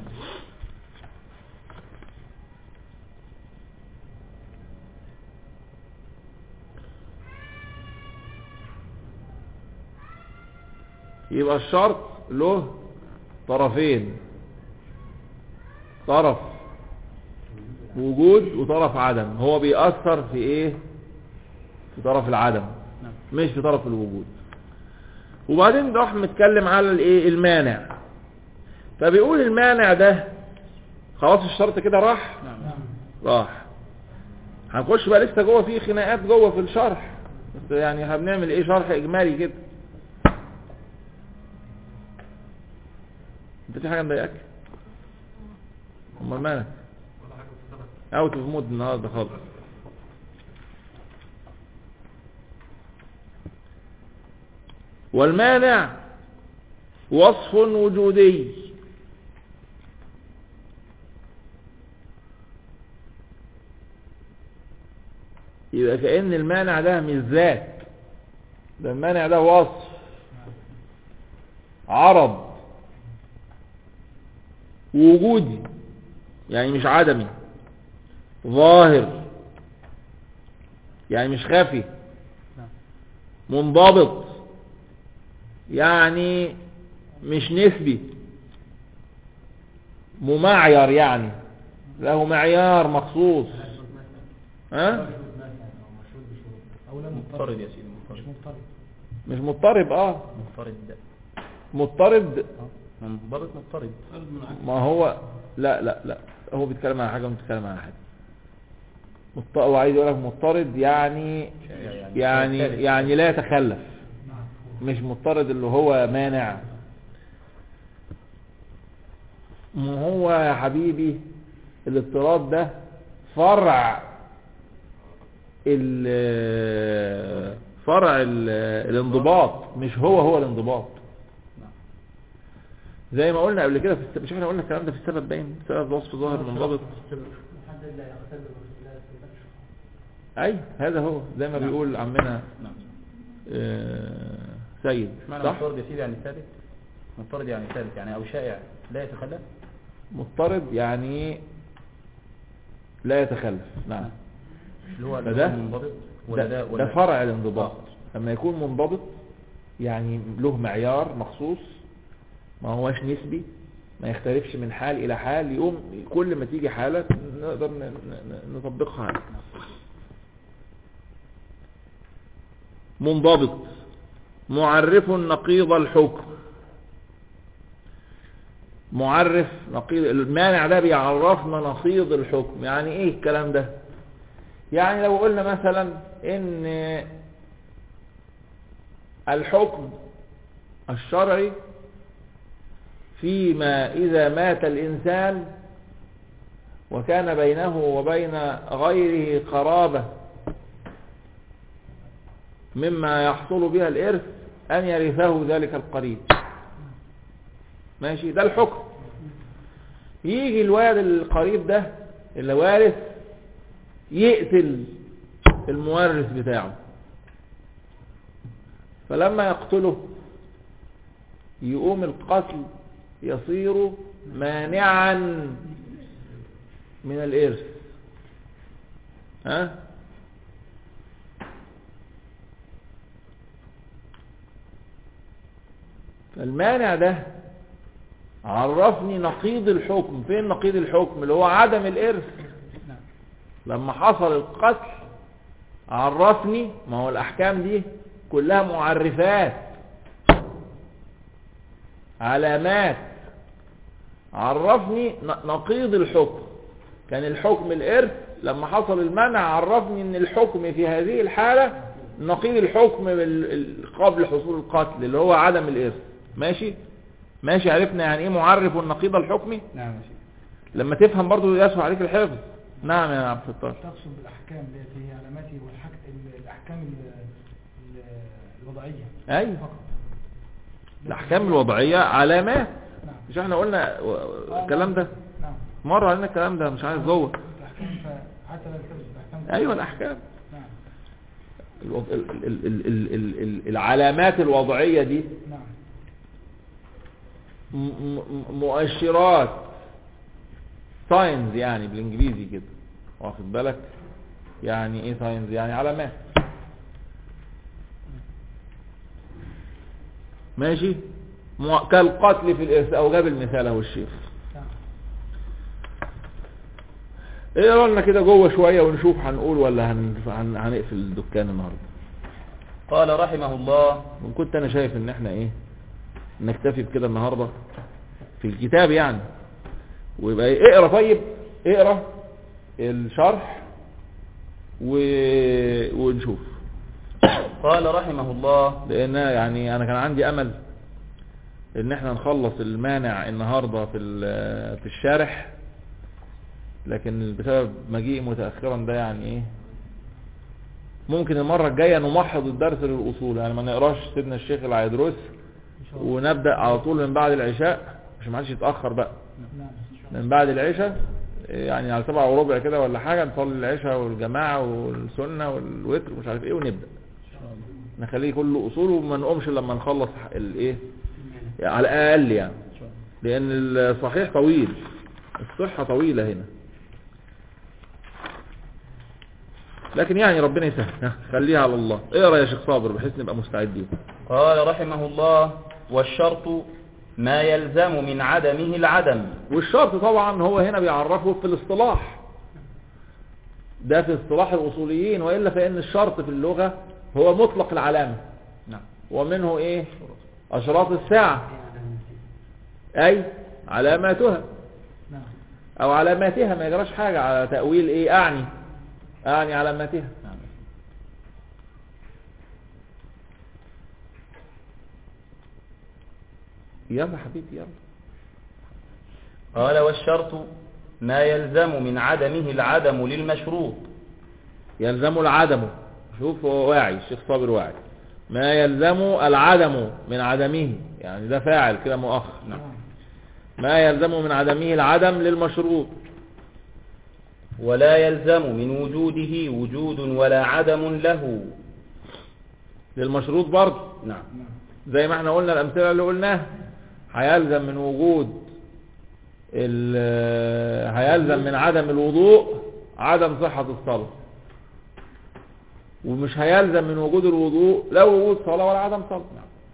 يبقى الشرط له طرفين طرف وجود وطرف عدم هو بيأثر في ايه في طرف العدم نعم. مش في طرف الوجود وبعدين راح متكلم على الايه المانع فبيقول المانع ده خلاص الشرط كده راح نعم راح هنخش بقى لسه جوه في خناقات جوه في الشرح بس يعني هنعمل ايه شرح اجمالي كده انت في حاجه مضايقاك امال مالك ولا حاجة في الصلاة. اوت اوف مود النهارده خالص والمانع وصف وجودي يبقى كأن المانع ده مش ذات ده المانع ده وصف عرض وجودي يعني مش عدمي ظاهر يعني مش خافي منضبط يعني مش نسبي ممعير يعني له معيار مخصوص ها او لا مضطرد يا سيدي مش مضطرد مضطرب مش مضطرب اه مضطرد ده مضطرب آه. منضبط مضطرد ما هو لا لا لا هو بيتكلم عن حاجه وبيتكلم عن حاجه مضط- هو عايز يقول لك مضطرد يعني يعني ثالث. يعني لا يتخلف مش مضطرد اللي هو مانع ما هو يا حبيبي الاضطراد ده فرع ال فرع ال الانضباط مش هو هو الانضباط زي ما قلنا قبل كده في الس- مش احنا قلنا الكلام ده في السبب باين سبب وصف ظاهر منضبط اي هذا هو زي ما نعم. بيقول عمنا نعم آه، سيد معنى صح مضطرد يا سيدي يعني ثابت مضطرد يعني ثابت يعني او شائع لا يتخلف مضطرد يعني لا يتخلف نعم اللي هو فده- اللي هو منضبط ولا ده, ده ولا ده فرع الانضباط لما يكون منضبط يعني له معيار مخصوص ما هوش نسبي ما يختلفش من حال الى حال يقوم كل ما تيجي حالة نقدر ن- ن- نطبقها عليه. منضبط معرف نقيض الحكم معرف نقيض المانع ده بيعرفنا نقيض الحكم يعني ايه الكلام ده يعني لو قلنا مثلا ان الحكم الشرعي فيما اذا مات الانسان وكان بينه وبين غيره قرابة مما يحصل بها الارث ان يرثه ذلك القريب ماشي ده الحكم يجي الواد القريب ده اللي وارث يقتل المورث بتاعه فلما يقتله يقوم القتل يصير مانعا من الإرث ها فالمانع ده عرفني نقيض الحكم فين نقيض الحكم اللي هو عدم الإرث لما حصل القتل عرفني ما هو الأحكام دي كلها معرفات علامات عرفني ن- نقيض الحكم كان الحكم الإرث لما حصل المنع عرفني ان الحكم في هذه الحالة نقيض الحكم بال- ال- قبل حصول القتل اللي هو عدم الإرث ماشي ماشي عرفنا يعني ايه معرف النقيض الحكمي نعم يا شيخ لما تفهم برضو يسهل عليك الحفظ نعم يا عبد الستار تقصد بالأحكام التي هي علاماته والحك... ال- الأحكام ال- ال- الوضعية ايوه فقط الاحكام الوضعية علامات نعم مش احنا قلنا و- الكلام ده نعم مرة علينا الكلام ده مش عايز ازور الأحكام فحتى لا تلبس الأحكام ايوه الاحكام نعم الوض- ال- ال- ال- ال- ال- ال- العلامات الوضعية دي نعم م- م- مؤشرات ساينز يعني بالانجليزي كده واخد بالك يعني ايه ساينز يعني علامات ماشي مو- كالقتل في الارث او جاب المثال اهو الشيخ نعم ايه لنا كده جوه شوية ونشوف هنقول ولا هن... هن... هنقفل الدكان النهارده قال رحمه الله وكنت انا شايف ان احنا ايه نكتفي بكده النهاردة في الكتاب يعني ويبقى إيه؟ اقرا طيب اقرا الشرح و... ونشوف قال رحمه الله لان يعني انا كان عندي امل ان احنا نخلص المانع النهاردة في ال- في الشارح لكن بسبب مجيء متأخرا ده يعني ايه ممكن المرة الجاية نمحض الدرس للأصول يعني ما نقراش سيدنا الشيخ العيدروس إن شاء الله ونبدأ على طول من بعد العشاء مش معادش يتأخر بقى نعم إن شاء الله من بعد العشاء يعني على سبعة وربع كده ولا حاجة نصلي العشاء والجماعة والسنة والوتر ومش عارف ايه ونبدأ نخليه كله أصول وما نقومش لما نخلص الايه يعني على الأقل يعني لأن الصحيح طويل الصحة طويلة هنا لكن يعني ربنا يسهل ها، خليها على الله اقرا يا شيخ صابر بحيث نبقى مستعدين قال رحمه الله والشرط ما يلزم من عدمه العدم والشرط طبعا هو هنا بيعرفه في الاصطلاح ده في اصطلاح الأصوليين وإلا فإن الشرط في اللغة هو مطلق العلامة نعم ومنه إيه أشراط الساعة أي علاماتها نعم أو علاماتها ما يجراش حاجة على تأويل إيه أعني أعني علاماتها نعم. يلا حبيبي يلا قال والشرط ما يلزم من عدمه العدم للمشروط يلزم العدم شوف هو واعي الشيخ صابر واعي ما يلزم العدم من عدمه يعني ده فاعل كده مؤخر نعم. ما يلزم من عدمه العدم للمشروط ولا يلزم من وجوده وجود ولا عدم له للمشروط برضه نعم زي ما احنا قلنا الأمثلة اللي قلناها هيلزم من وجود ال- هيلزم من عدم الوضوء عدم صحة الصلاة ومش هيلزم من وجود الوضوء لا وجود صلاة ولا عدم صلاة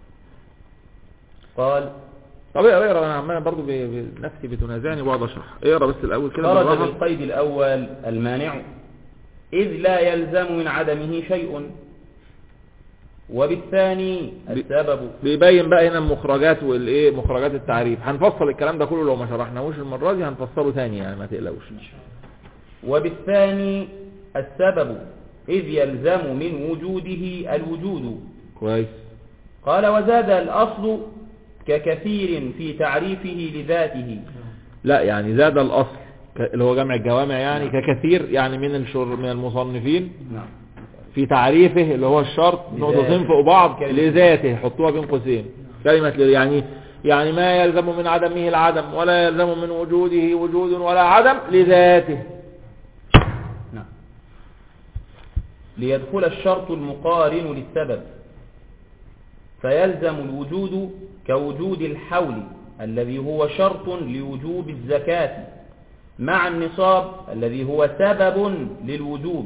قال طب اقرا اقرا انا عمال برضه ب- ب- نفسي بتنازعني وبقعد اشرح اقرا بس الاول كده خرج بالراحة. بالقيد الأول المانع إذ لا يلزم من عدمه شيء وبالثاني السبب بيبين بقى هنا المخرجات والايه مخرجات التعريف هنفصل الكلام ده كله لو ما شرحناهوش المره دي هنفصله تاني يعني ما تقلقوش وبالثاني السبب إذ يلزم من وجوده الوجود كويس قال وزاد الأصل ككثير في تعريفه لذاته لا يعني زاد الاصل ك- اللي هو جمع الجوامع يعني ككثير يعني من الشر من المصنفين نعم في تعريفه اللي هو الشرط لذاته. نقطتين فوق بعض كلمة. لذاته حطوها بين قوسين كلمة ل- يعني يعني ما يلزم من عدمه العدم ولا يلزم من وجوده وجود ولا عدم لذاته نعم ليدخل الشرط المقارن للسبب فيلزم الوجود كوجود الحول الذي هو شرط لوجوب الزكاة مع النصاب الذي هو سبب للوجوب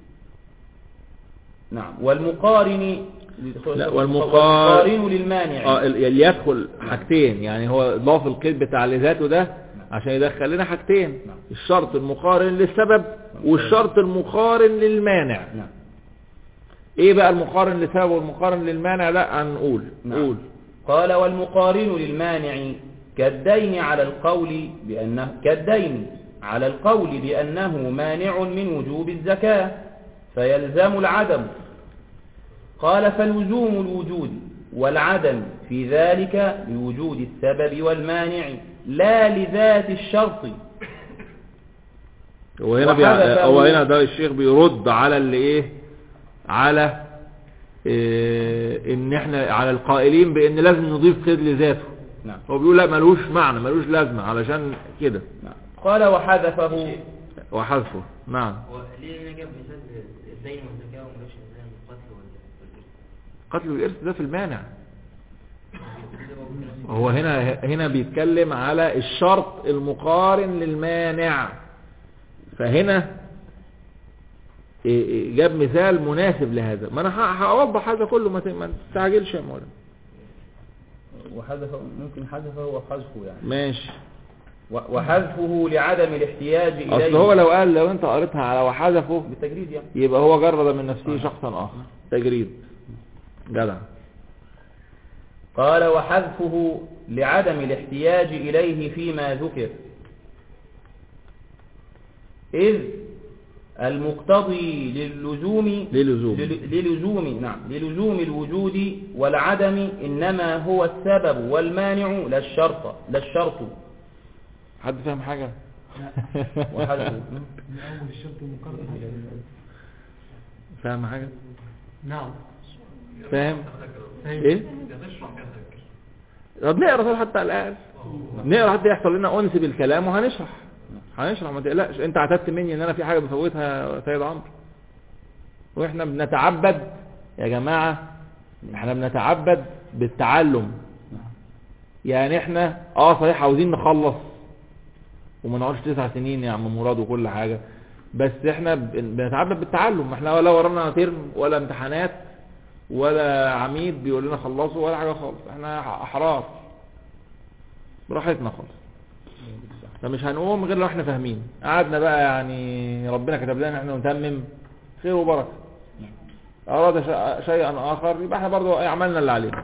نعم والمقارن لا، والمقار- والمقارن للمانع اه ال- اللي يدخل حاجتين يعني هو ضاف القيد بتاع لذاته ده عشان يدخل لنا حاجتين نعم. الشرط المقارن للسبب والشرط المقارن للمانع نعم ايه بقى المقارن للسبب والمقارن للمانع لا هنقول نعم. قول قال والمقارن للمانع كالدين على القول بأنه كالدين على القول بأنه مانع من وجوب الزكاة فيلزم العدم قال فلزوم الوجود والعدم في ذلك لوجود السبب والمانع لا لذات الشرط هو هنا بي... وحذفه- هو هنا ده الشيخ بيرد على اللي ايه على إيه ان احنا على القائلين بان لازم نضيف قيد لذاته نعم هو بيقول لا ملوش معنى ملوش لازمة علشان كده نعم قال وحذفه وحذفه نعم هو ليه هنا جاب مثال الدين والزكاة وما جابش مثال القتل والإرث قتل الإرث ده في المانع هو هنا هنا بيتكلم على الشرط المقارن للمانع فهنا إيه إيه جاب مثال مناسب لهذا ما انا ه- هوضح هذا كله ما ت- ما تستعجلش يا مولانا وحذفه ممكن حذفه وحذفه يعني ماشي و- وحذفه لعدم الاحتياج إليه اصل هو لو قال لو انت قريتها على وحذفه بالتجريد يعني يبقى هو جرد من نفسه شخصا اخر تجريد جدع قال وحذفه لعدم الاحتياج إليه فيما ذكر إذ المقتضي للزوم للزوم. لل- للزوم نعم للزوم الوجود والعدم إنما هو السبب والمانع لا الشرط لا الشرط حد فاهم حاجة وحذفه من أول الشرط المقرر فاهم حاجة نعم فاهم فاهم. ايه يعني اشرح كده ذكر طب نقرا طب حتى الآن نقرا حتى يحصل لنا أنس بالكلام وهنشرح هنشرح ما تقلقش انت اعتدت مني ان انا في حاجة بفوتها يا سيد عمرو واحنا بنتعبد يا جماعة احنا بنتعبد بالتعلم يعني احنا اه صحيح عاوزين نخلص وما نقعدش تسع سنين يا عم مراد وكل حاجة بس احنا بن- بنتعبد بالتعلم احنا ولا ورانا ترم ولا امتحانات ولا عميد بيقول لنا خلصوا ولا حاجة خالص احنا احرار براحتنا خالص فمش هنقوم غير لو احنا فاهمين قعدنا بقى يعني ربنا كتب لنا ان احنا نتمم خير وبركة اراد شيء- شيئا اخر يبقى احنا برضو عملنا اللي علينا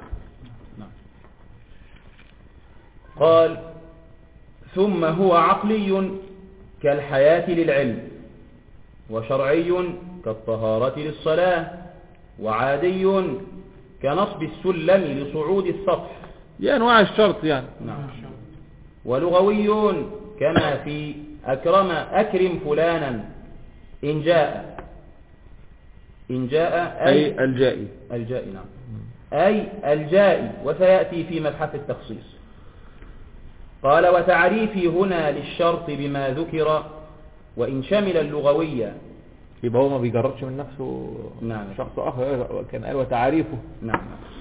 قال ثم هو عقلي كالحياة للعلم وشرعي كالطهارة للصلاة وعادي كنصب السلم لصعود السطح دي انواع الشرط يعني نعم ولغوي كما في أكرم أكرم فلانا إن جاء إن جاء أي اي الجائي الجائي نعم أي الجائي وسيأتي في مبحث التخصيص قال وتعريفي هنا للشرط بما ذكر وإن شمل اللغوية يبقى هو ما بيجردش من نفسه نعم. شخص اخر كان قال وتعريفه نعم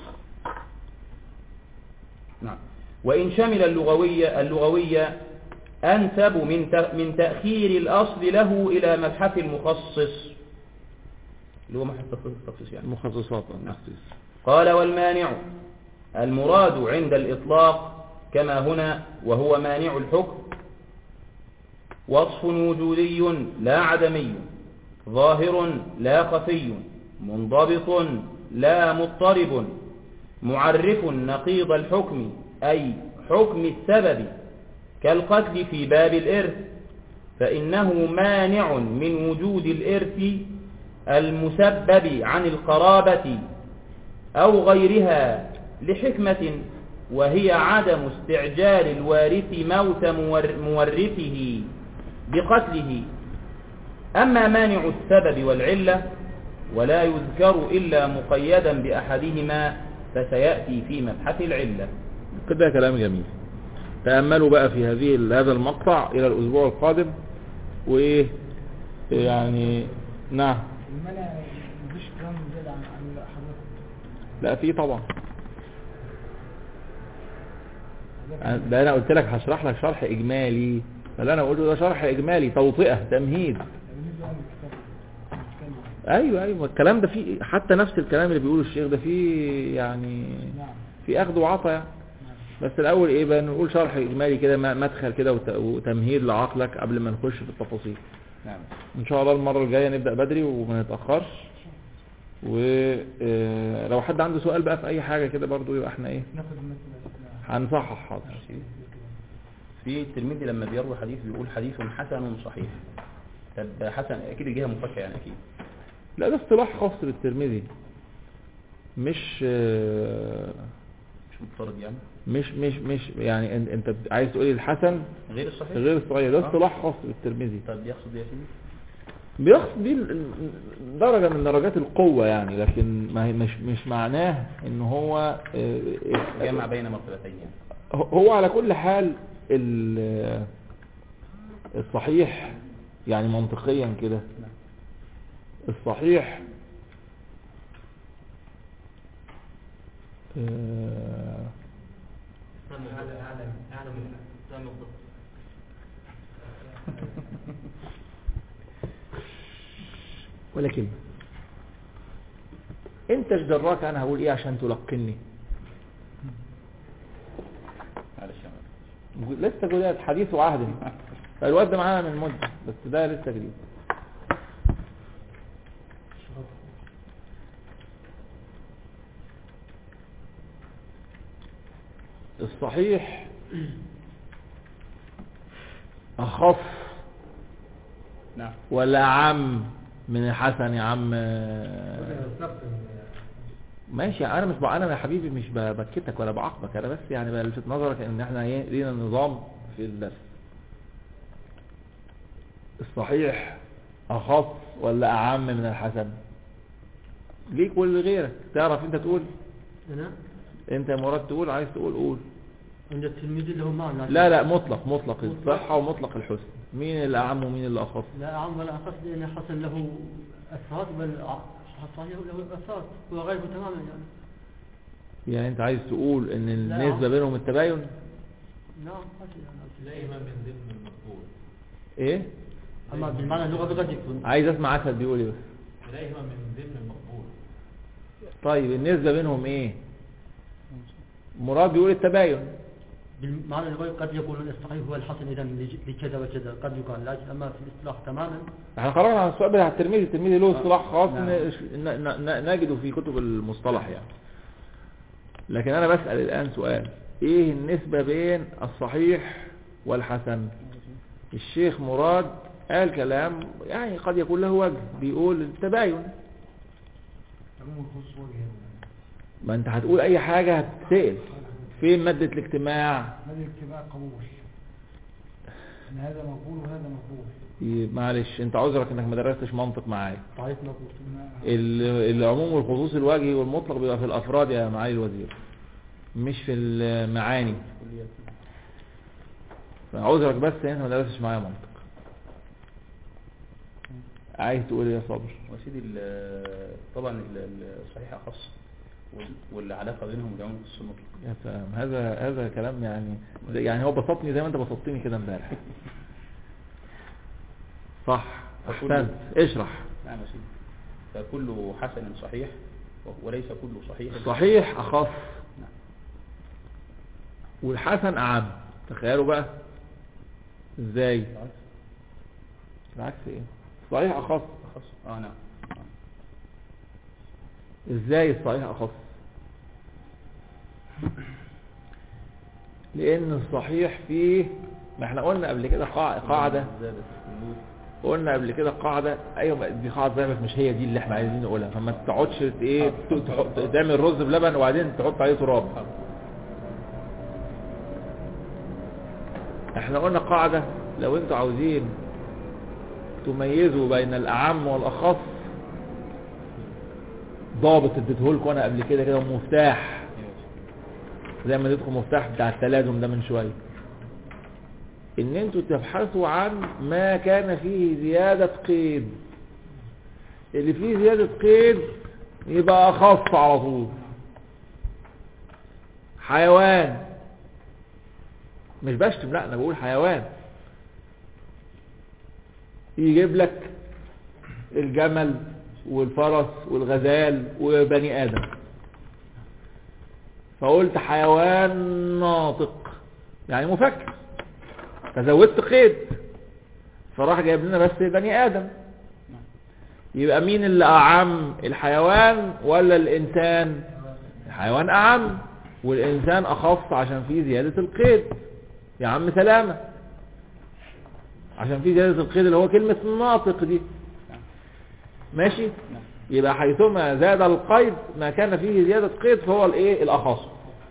نعم وإن شمل اللغوية اللغوية أنسب من ت- من تأخير الأصل له إلى مبحث المخصص اللي هو مبحث التخصيص يعني المخصصات التخصيص قال والمانع المراد عند الإطلاق كما هنا وهو مانع الحكم وصف وجودي لا عدمي ظاهر لا خفي منضبط لا مضطرب معرف نقيض الحكم أي حكم السبب كالقتل في باب الإرث فإنه مانع من وجود الإرث المسبب عن القرابة أو غيرها لحكمة وهي عدم استعجال الوارث موت مور- مورثه بقتله أما مانع السبب والعلة ولا يذكر إلا مقيدا بأحدهما فسيأتي في مبحث العلة كده كلام جميل تأملوا بقى في هذه هذا المقطع إلى الأسبوع القادم وإيه يعني نعم المنع مفيش كلام زيادة عن عن حضرتك لا في طبعا ده انا قلت لك هشرح لك شرح اجمالي فاللي انا قلته ده شرح اجمالي توطئة تمهيد بالنسبة للكتاب بنتكلم ايوه ايوه الكلام ده فيه حتى نفس الكلام اللي بيقوله الشيخ ده فيه يعني نعم في اخذ وعطا يعني بس الاول ايه بقى نقول شرح اجمالي كده م- مدخل كده وت- وتمهيد لعقلك قبل ما نخش في التفاصيل نعم ان شاء الله المرة الجاية نبدأ بدري وما نتأخرش ولو حد عنده سؤال بقى في اي حاجة كده برضو يبقى احنا ايه ناخد مثل هنصحح حاضر في الترمذي لما بيروي حديث بيقول حديث حسن صحيح طب حسن اكيد الجهه مفكه يعني اكيد لا ده اصطلاح خاص بالترمذي مش آه، مش مضطرد يعني مش مش مش يعني أن- انت عايز تقولي الحسن غير الصحيح غير الصغير ده آه. اصطلاح خاص بالترمذي طب يقصد ايه يا سيدي بيقصد بيه ال- ال- درجة من درجات القوة يعني لكن ما هي مش مش معناه ان هو آه، جمع بين مرتبتين يعني هو على كل حال ال- الصحيح يعني منطقيا كده الصحيح آه، أعلى أعلى أعلى من أعلى بالضبط ولا كلمة انت ايش دراك انا هقول ايه عشان تلقني معلش يا عم. لسه جداد حديث وعهد الواد ده معانا من مدة بس ده لسه جديد الصحيح أخف نعم ولا أعم من الحسن يا عم ماشي انا مش بقى انا يا حبيبي مش ببكتك ولا بعاقبك انا بس يعني بلفت نظرك ان احنا ايه لينا نظام في الدرس الصحيح اخص ولا اعم من الحسن ليك ولغيرك تعرف انت تقول أنا انت يا مراد تقول عايز تقول قول عند التلميذ اللي هو معنى لا لا مطلق مطلق الصحة ومطلق الحسن مين اللي اعم ومين اللي اخص لا أعم ولا أخص لأن حسن له أثرات بل صحيح له أثرات هو غيره تماما يعني يعني انت عايز تقول ان لا. النسبة بينهم التباين نعم حسن يعني دائما من ضمن المقبول ايه أما بالمعنى اللغة بقد يكون عايز اسمع اسد بيقول ايه بس دائما من ضمن المقبول طيب النسبة بينهم ايه مراد بيقول التباين بالمعنى اللغوي قد يكون الصحيح هو الحسن إذا لج- لكذا وكذا قد يقال لكن أما في الاصطلاح تماما احنا خرجنا عن السؤال بتاع الترمذي الترمذي له اصطلاح خاص نعم. ن- ن- ن- نجده في كتب المصطلح يعني لكن انا بسأل الان سؤال ايه النسبة بين الصحيح والحسن الشيخ مراد قال كلام يعني قد يكون له وجه بيقول التباين عموم الخصوص وجه ما انت هتقول اي حاجة هتتسأل فين مادة الاجتماع ماذا الاتباع قبول ان هذا مقبول وهذا مقبول ي- معلش انت عذرك انك ما درستش منطق معايا تعريف مقبول ال- العموم والخصوص الوجهي والمطلق بيبقى في الافراد يا معالي الوزير مش في المعاني فعذرك بس انت ما درستش معايا منطق عايز تقول ايه يا صبر وسيدي ال- طبعا ال- ال- الصحيح اخص وال- والعلاقه بينهم بعموم الخصوص المطلق يا سلام هذا هذا كلام يعني يعني هو بسطني زي ما انت بسطتني كده امبارح صح فكل- احسنت اشرح نعم يا سيدي فكل حسن صحيح وليس كل صحيح صحيح اخف نعم. والحسن اعم تخيلوا بقى ازاي العكس ايه صحيح اخف اخص اه نعم ازاي الصحيح اخف لان الصحيح فيه ما احنا قلنا قبل كده قاع- قاعدة زادت الوجود. قلنا قبل كده قاعدة ايوه ما دي قاعدة زي ما مش هي دي اللي احنا عايزين نقولها فما تقعدش ايه ت- تحط تعمل رز بلبن وبعدين تحط عليه تراب احنا قلنا قاعدة لو انتوا عاوزين تميزوا بين الاعم والاخص ضابط اديته لكم انا قبل كده كده ومفتاح زي ما اديتكم مفتاح بتاع التلازم ده من شويه ان انتوا تبحثوا عن ما كان فيه زيادة قيد اللي فيه زيادة قيد يبقى اخف على طول حيوان مش بشتم لا انا بقول حيوان يجيب لك الجمل والفرس والغزال وبني ادم فقلت حيوان ناطق يعني مفكر فزودت قيد فراح جايب لنا بس بني ادم يبقى مين اللي اعم الحيوان ولا الانسان الحيوان اعم والانسان اخف عشان فيه زيادة القيد يا عم سلامة عشان فيه زيادة القيد اللي هو كلمة الناطق دي ماشي يبقى حيثما زاد القيد ما كان فيه زيادة قيد فهو الايه الاخص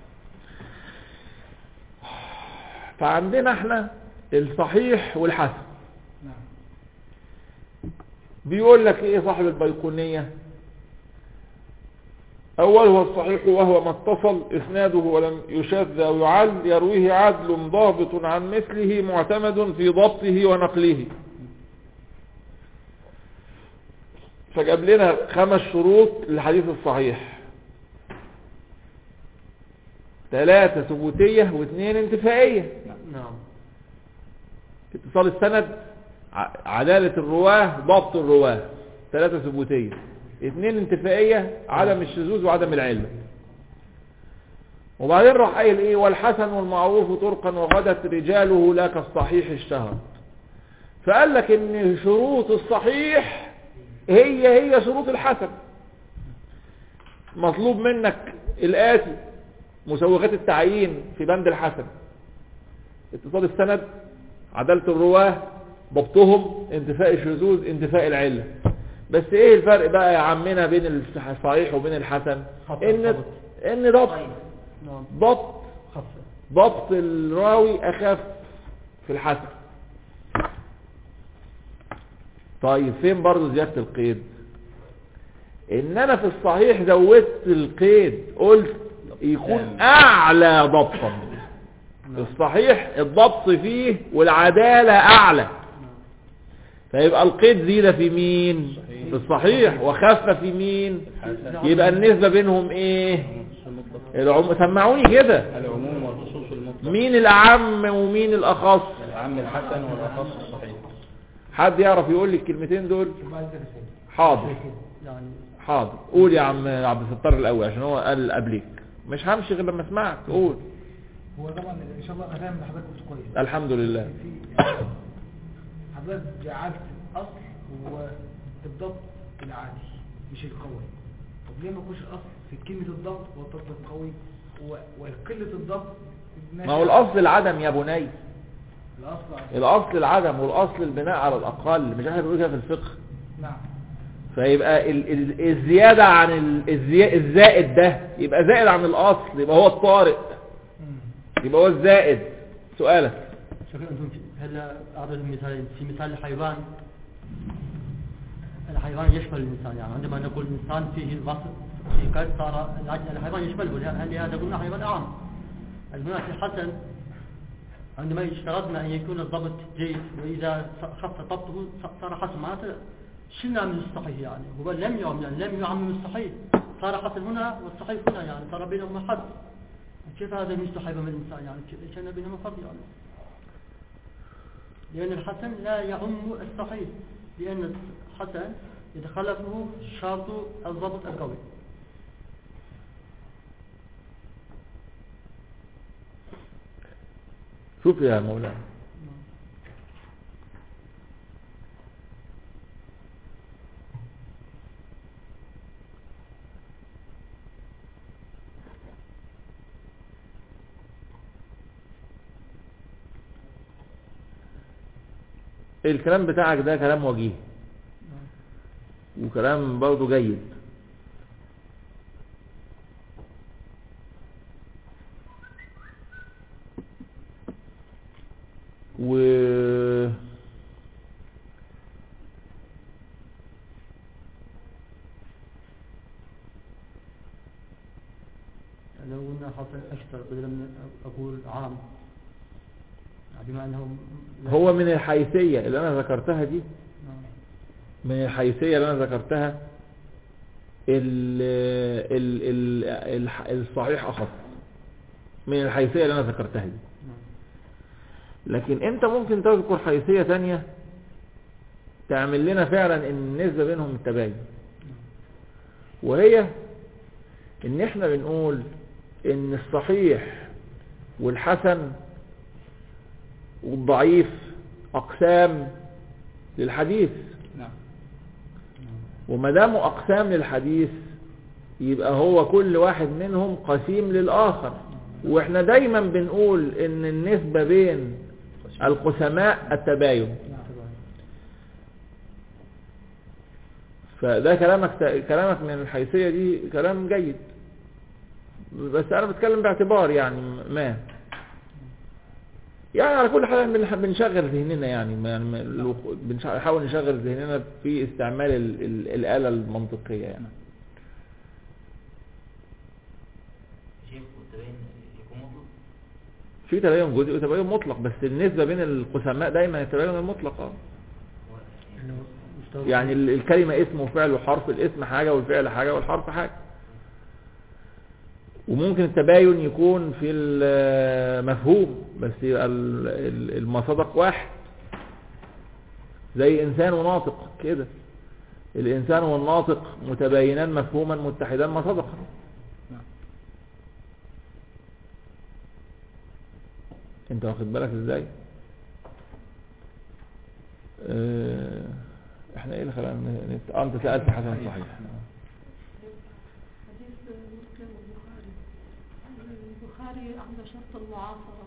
فعندنا احنا الصحيح والحسن نعم بيقول لك ايه صاحب البيقونية اولها الصحيح وهو ما اتصل اسناده ولم يشذ او يعل يرويه عدل ضابط عن مثله معتمد في ضبطه ونقله فجاب لنا خمس شروط للحديث الصحيح ثلاثة ثبوتية واثنين انتفائية نعم اتصال السند ع- عدالة الرواه ضبط الرواه ثلاثة ثبوتية اثنين انتفائية عدم الشذوذ وعدم العلم وبعدين راح قايل ايه والحسن والمعروف طرقا وغدت رجاله لا كالصحيح اشتهر فقال لك ان شروط الصحيح هي هي شروط الحسن مطلوب منك الآتي مسوغات التعيين في بند الحسن اتصال السند عدالة الرواه ضبطهم انتفاء الشذوذ انتفاء العلة بس ايه الفرق بقى يا عمنا بين الصحيح وبين الحسن خط ان الضبط. ان ضبط نعم ضبط خف ضبط الراوي اخف في الحسن طيب فين برضو زيادة القيد ان انا في الصحيح زودت القيد قلت يكون اعلى ضبطا الصحيح الضبط فيه والعدالة اعلى فيبقى القيد زيادة في مين في الصحيح وخف في مين يبقى النسبة بينهم ايه العم... سمعوني كده العموم والخصوص المطلق مين الاعم ومين الاخص العام الحسن والأخص الصحيح حد يعرف يقول لي الكلمتين دول وبعد كده سيد حاضر يعني حاضر قول يا عم عبد الستار الاول عشان هو قال قبليك مش همشي غير لما اسمعك قول هو طبعا ان شاء الله انا فاهم ان حضرتك قلت كويس الحمد لله في حضرتك جعلت الاصل هو الضبط العادي مش القوي طب ليه ما يكونش الاصل في كلمه الضبط هو الضبط القوي و- وقله الضبط ما هو الاصل العدم يا بني الاصل عادي. الاصل العدم والاصل البناء على الاقل مش احنا بنقول كده في الفقه نعم فيبقى ال ال الزيادة عن ال الزي الزائد ده يبقى زائد عن الاصل يبقى هو الطارئ مم. يبقى هو الزائد سؤالك شوف انتم في- هلا اعطيت مثال في مثال الحيوان الحيوان يشمل الانسان يعني عندما نقول الانسان فيه الوصف في قد صار الحيوان يشمله لأن- لهذا قلنا حيوان اعم هنا في الحسن عندما اشترطنا ان يكون الضبط جيد واذا خف ضبطه صار حسن معناته شلنا من الصحيح يعني هو لم يعم يعني لم يعمم الصحيح صار حسن هنا والصحيح هنا يعني صار بينهما حد كيف هذا مثل حيوان الانسان يعني كيف كان بينهما فرق يعني لأن الحسن لا يعم الصحيح لأن الحسن يتخلفه شرط الضبط القوي شوف يا مولانا الكلام بتاعك ده كلام وجيه وكلام برضه جيد و لو قلنا حصل أكثر بدل من أقول عام يعني بما أنه هو من الحيثية اللي انا ذكرتها دي نعم. من الحيثية اللي انا ذكرتها ال ال ال الح- الصحيح اخف من الحيثية اللي انا ذكرتها دي نعم. لكن انت ممكن تذكر حيثية تانية تعمل لنا فعلا ان النسبة بينهم التباين وهي ان احنا بنقول ان الصحيح والحسن والضعيف اقسام للحديث نعم وما داموا اقسام للحديث يبقى هو كل واحد منهم قسيم للاخر واحنا دايما بنقول ان النسبة بين القسماء التباين فده كلامك كلامك من الحيثية دي كلام جيد بس انا بتكلم باعتبار يعني ما يعني على كل حال بنح- بنشغل ذهننا يعني ما- يعني ما- الوق- بنش- بنحاول نشغل ذهننا في استعمال ال- ال- الآلة المنطقية يعني شيخ والتباين يكون مطلق في تباين جزئي وتباين مطلق بس النسبة بين القسماء دايما التباين المطلق اه إنه مستوى- يعني ال- الكلمة اسم وفعل وحرف الاسم حاجة والفعل حاجة والحرف حاجة وممكن التباين يكون في المفهوم بس يبقى ال- ال- المصدق واحد زي انسان وناطق كده الانسان والناطق متباينان مفهوما متحدان مصدقا انت واخد بالك ازاي اه احنا ايه اللي خلانا نت... اه انت سألت حسن صحيح حديث مسلم والبخاري البخاري عند شرط المعاصرة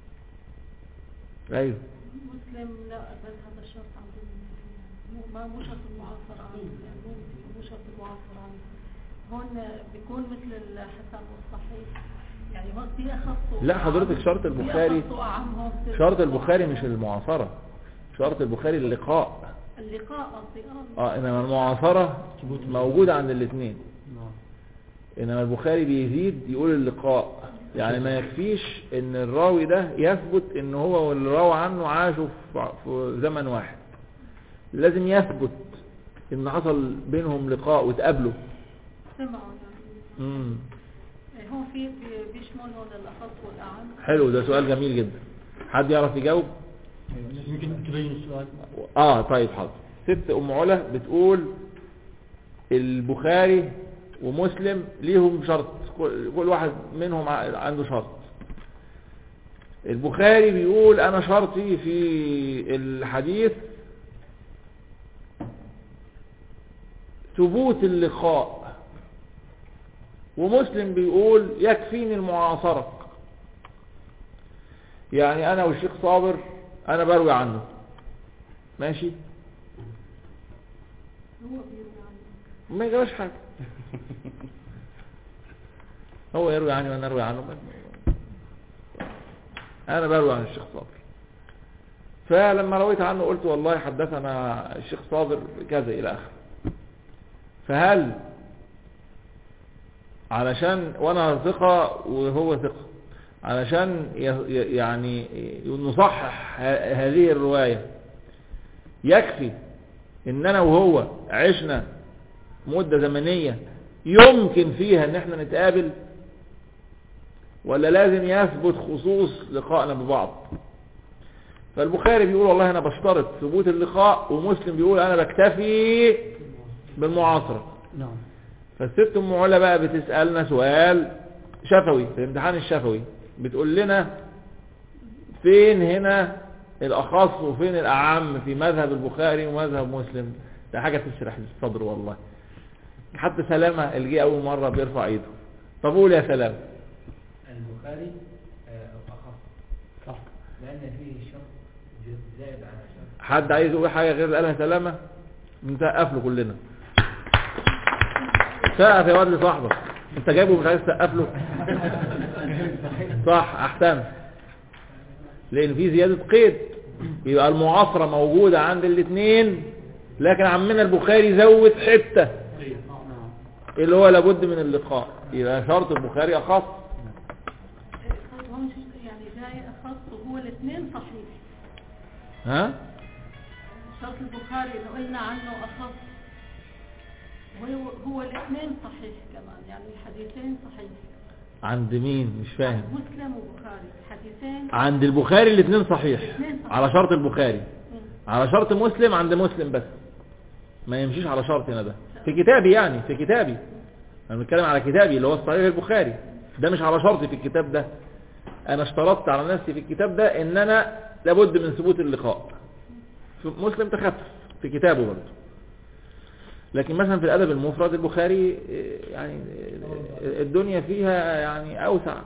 ايوه مسلم لا بل هذا الشرط عند المسلمين. مو ما مو شرط المعاصرة عند مو مو شرط المعاصرة عند هون بيكون مثل الحسن والصحيح يعني هون في أخص لا حضرتك شرط البخاري في أخص وأعم هون في شرط البخاري مش المعاصرة شرط البخاري اللقاء اللقاء قصدي اه اه انما المعاصرة موجودة عند الاثنين نعم. انما البخاري بيزيد يقول اللقاء يعني ما يكفيش ان الراوي ده يثبت ان هو واللي روى عنه عاشوا في- في زمن واحد لازم يثبت ان حصل بينهم لقاء وتقابلوا سمعوا يعني امم إيه هون في بي- بيشمل هون الأخص والأعم حلو ده سؤال جميل جدا حد يعرف يجاوب يمكن تبين السؤال اه طيب حاضر ست ام علا بتقول البخاري ومسلم ليهم شرط كل كل واحد منهم ع- عنده شرط البخاري بيقول انا شرطي في الحديث ثبوت اللقاء ومسلم بيقول يكفيني المعاصرة يعني انا والشيخ صابر انا بروي عنه ماشي هو بيروي عنه ما يجراش حاجة هو يروي عني وانا اروي عنه بس. انا بروي عن الشيخ صابر فلما رويت عنه قلت والله حدثنا الشيخ صابر كذا الى اخره فهل علشان وانا ثقة وهو ثقة علشان ي- ي- يعني نصحح ه- هذه الرواية يكفي ان انا وهو عشنا مدة زمنية يمكن فيها ان احنا نتقابل ولا لازم يثبت خصوص لقائنا ببعض فالبخاري بيقول والله انا بشترط ثبوت اللقاء ومسلم بيقول انا بكتفي بالمعاصرة نعم فالست ام علا بقى بتسألنا سؤال شفوي في الامتحان الشفوي بتقول لنا فين هنا الاخص وفين الاعم في مذهب البخاري ومذهب مسلم ده حاجة تشرح الصدر والله حتى سلامة اللي جه اول مرة بيرفع ايده طب قول يا سلام البخاري آه، أخص صح لأن فيه شرط ج- زائد على شرط حد عايز يقول حاجة غير اللي قالها سلامة نسقف له كلنا سقف يا واد لصاحبك انت جايبه مش عايز تسقف له صح احسن لان في زيادة قيد يبقى المعاصرة موجودة عند الاثنين لكن عمنا البخاري زود حتة نعم اللي هو لابد من اللقاء يبقى شرط البخاري اخص الاثنين صحيح ها شرط البخاري لو قلنا عنه أخف هو هو الاثنين صحيح كمان يعني الحديثين صحيح عند مين مش فاهم مسلم وبخاري حديثين عند البخاري الاثنين صحيح الاثنين صحيح. على شرط البخاري مم. على شرط مسلم عند مسلم بس ما يمشيش على شرطنا ده في كتابي يعني في كتابي انا بنتكلم على كتابي اللي هو الصحيح البخاري ده مش على شرطي في الكتاب ده انا اشترطت على نفسي في الكتاب ده ان انا لابد من ثبوت اللقاء في مسلم تخفف في كتابه برضه لكن مثلا في الادب المفرد البخاري إيه، يعني إيه، الدنيا فيها يعني اوسع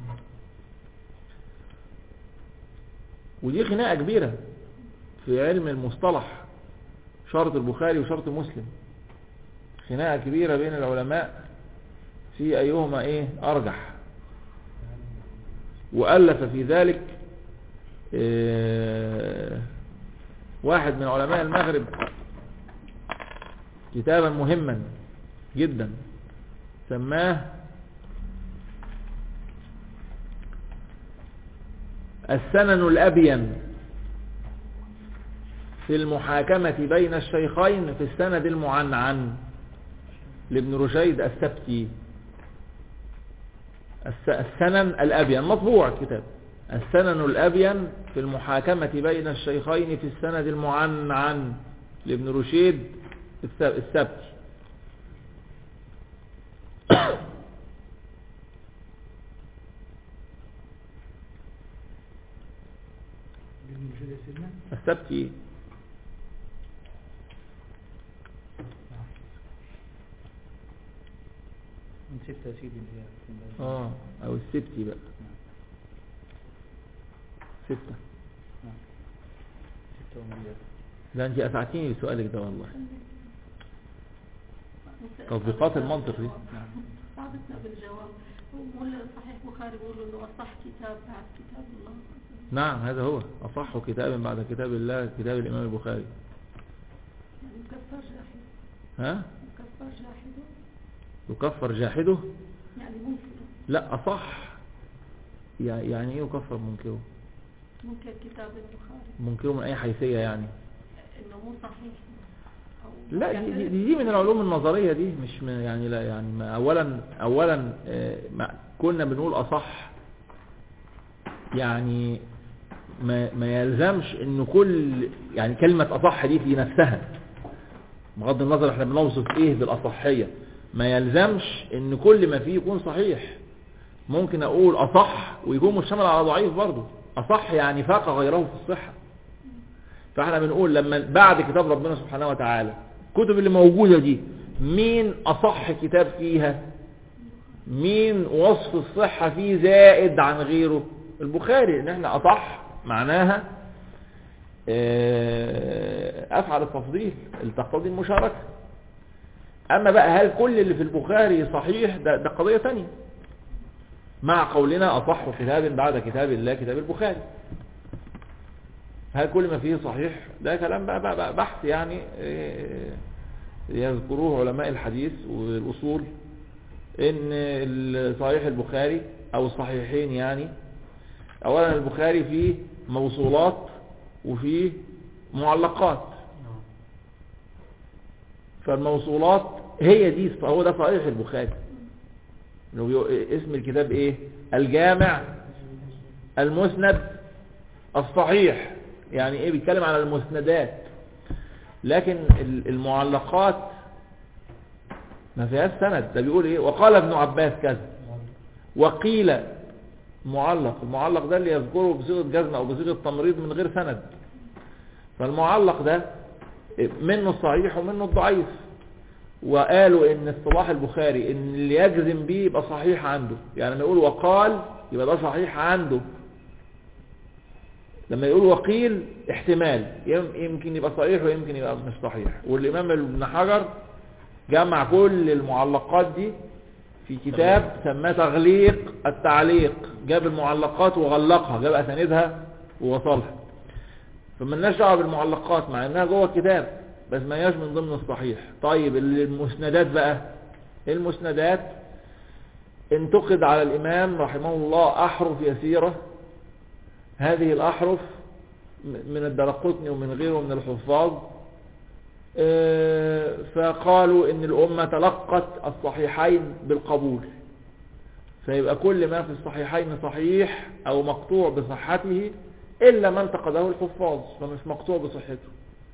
ودي خناقه كبيره في علم المصطلح شرط البخاري وشرط مسلم خناقه كبيره بين العلماء في ايهما ايه ارجح والف في ذلك آه، واحد من علماء المغرب كتابا مهما جدا سماه السنن الأبين في المحاكمة بين الشيخين في السند المعنعن لابن رشيد السبتي الس- السنن الأبين مطبوع الكتاب السنن الأبين في المحاكمة بين الشيخين في السند المعنعن لابن رشيد الس- السبتي ابن رشيد يا سيدنا السبتي من ستة يا سيدي اللي هي في- اه او السبتي بقى ستة ستة ومليار ده انت اسعدتيني بسؤالك ده والله تطبيقات المنطق دي ساعدتنا بالجواب ولا صحيح بخاري بيقولوا انه اصح كتاب بعد كتاب الله نعم هذا هو اصح كتاب بعد كتاب الله كتاب الامام البخاري يعني مكفر جاحد ها مكفر جاحده يكفر جاحده يعني ممكن لا اصح يع- يعني ايه يكفر منكره ممكن كتاب البخاري منكره من اي حيثية يعني انه مو صحيح أو لا دي, دي, دي من العلوم النظرية دي مش من يعني لا يعني ما اولا اولا آه، ما كنا بنقول اصح يعني ما, ما يلزمش ان كل يعني كلمة اصح دي في نفسها بغض النظر احنا بنوصف ايه بالاصحية ما يلزمش ان كل ما فيه يكون صحيح ممكن اقول اصح ويكون مشتمل على ضعيف برضه اصح يعني فاق غيره في الصحة فاحنا بنقول لما بعد كتاب ربنا سبحانه وتعالى الكتب اللي موجودة دي مين اصح كتاب فيها مين وصف الصحة فيه زائد عن غيره البخاري ان احنا اصح معناها آه، افعل التفضيل التفضيل المشاركة اما بقى هل كل اللي في البخاري صحيح ده, ده قضية تانية مع قولنا اصح كتاب بعد كتاب الله كتاب البخاري هل كل ما فيه صحيح ده كلام بقى, بقى, بقى بحث يعني آه، يذكروه علماء الحديث والأصول ان صحيح البخاري او الصحيحين يعني اولا البخاري فيه موصولات وفيه معلقات فالموصولات هي دي هو ده صحيح البخاري لو يو- اسم الكتاب ايه الجامع المسند الصحيح يعني ايه بيتكلم على المسندات لكن ال- المعلقات ما فيهاش سند ده بيقول ايه وقال ابن عباس كذا وقيل معلق المعلق ده اللي يذكره بصيغه جزم او بصيغه تمريض من غير سند فالمعلق ده منه الصحيح ومنه الضعيف وقالوا ان اصطلاح البخاري ان اللي يجزم بيه يبقى صحيح عنده يعني لما يقول وقال يبقى ده صحيح عنده لما يقول وقيل احتمال يم- يمكن يبقى صحيح ويمكن يبقى مش صحيح والامام ابن حجر جمع كل المعلقات دي في كتاب سماه تغليق التعليق جاب المعلقات وغلقها جاب اساندها ووصلها فمالناش دعوه بالمعلقات مع انها جوه الكتاب بس ما هياش من ضمن الصحيح طيب المسندات بقى المسندات انتقد على الامام رحمه الله احرف يسيره هذه الأحرف م- من الدرقطني ومن غيره من الحفاظ آه، فقالوا ان الأمة تلقت الصحيحين بالقبول فيبقى كل ما في الصحيحين صحيح او مقطوع بصحته الا ما انتقده الحفاظ فمش مقطوع بصحته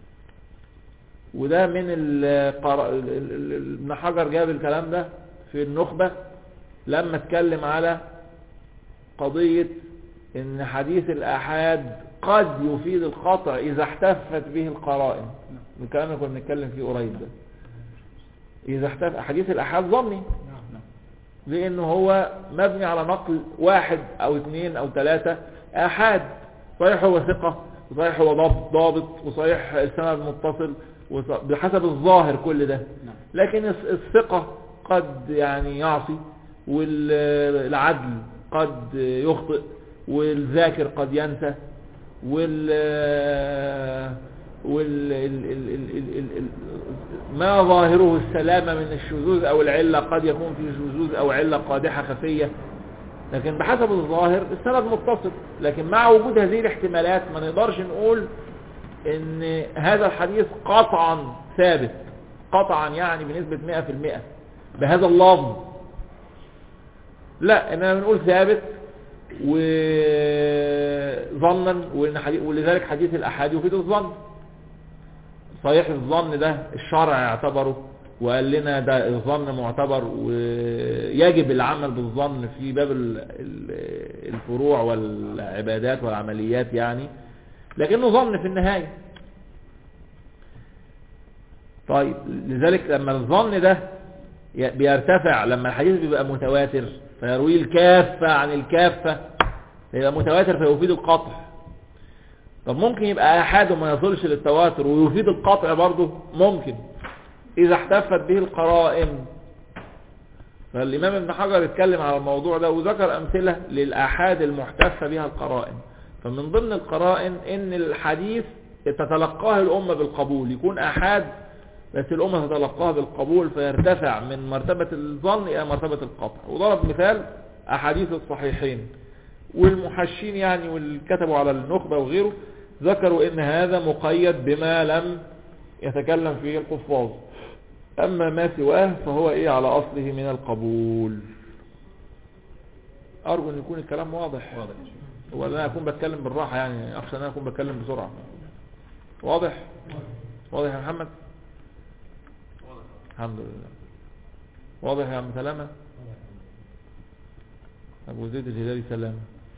وده من القر... ال- ال- ال- ابن حجر جاب الكلام ده في النخبة لما اتكلم على قضية ان حديث الآحاد قد يفيد القطع اذا احتفت به القرائن الكلام اللي كنا بنتكلم فيه قريب ده اذا احتف حديث الآحاد ظني لانه هو مبني على نقل واحد او اثنين او ثلاثة آحاد صحيح هو ثقة وصحيح هو ضابط ضابط وصحيح السند متصل وص- بحسب الظاهر كل ده لكن الث- الثقة قد يعني يعصي والعدل قد يخطئ والذاكر قد ينسى وال وال ال- ال- ال- ال- ال- ال- ما ظاهره السلامة من الشذوذ او العلة قد يكون في شذوذ او علة قادحة خفية لكن بحسب الظاهر السند متصل لكن مع وجود هذه الاحتمالات ما نقدرش نقول ان هذا الحديث قطعا ثابت قطعا يعني بنسبة 100% بهذا اللفظ لا اننا بنقول ثابت وظنا وإن حديث ولذلك حديث الاحاد يفيد الظن صحيح الظن ده الشرع اعتبره وقال لنا ده الظن معتبر ويجب العمل بالظن في باب ال- ال- الفروع والعبادات والعمليات يعني لكنه ظن في النهاية طيب لذلك لما الظن ده ي- بيرتفع لما الحديث بيبقى متواتر فيرويه الكافة عن الكافة يبقى متواتر فيفيد القطع طب ممكن يبقى احد وما يصلش للتواتر ويفيد القطع برضه ممكن اذا احتفت به القرائن فالامام ابن حجر اتكلم على الموضوع ده وذكر امثلة للاحاد المحتفة بها القرائن فمن ضمن القرائن ان الحديث تتلقاه الامة بالقبول يكون احاد بس الامة تتلقاه بالقبول فيرتفع من مرتبة الظن الى مرتبة القطع وضرب مثال احاديث الصحيحين والمحشين يعني واللي كتبوا على النخبة وغيره ذكروا ان هذا مقيد بما لم يتكلم فيه الحفاظ اما ما سواه فهو ايه على اصله من القبول ارجو ان يكون الكلام واضح واضح ولا انا اكون بتكلم بالراحة يعني اخشى ان انا اكون بتكلم بسرعة واضح واضح يا محمد الحمد لله واضح يا عم سلامة ابو زيد الهلالي سلامة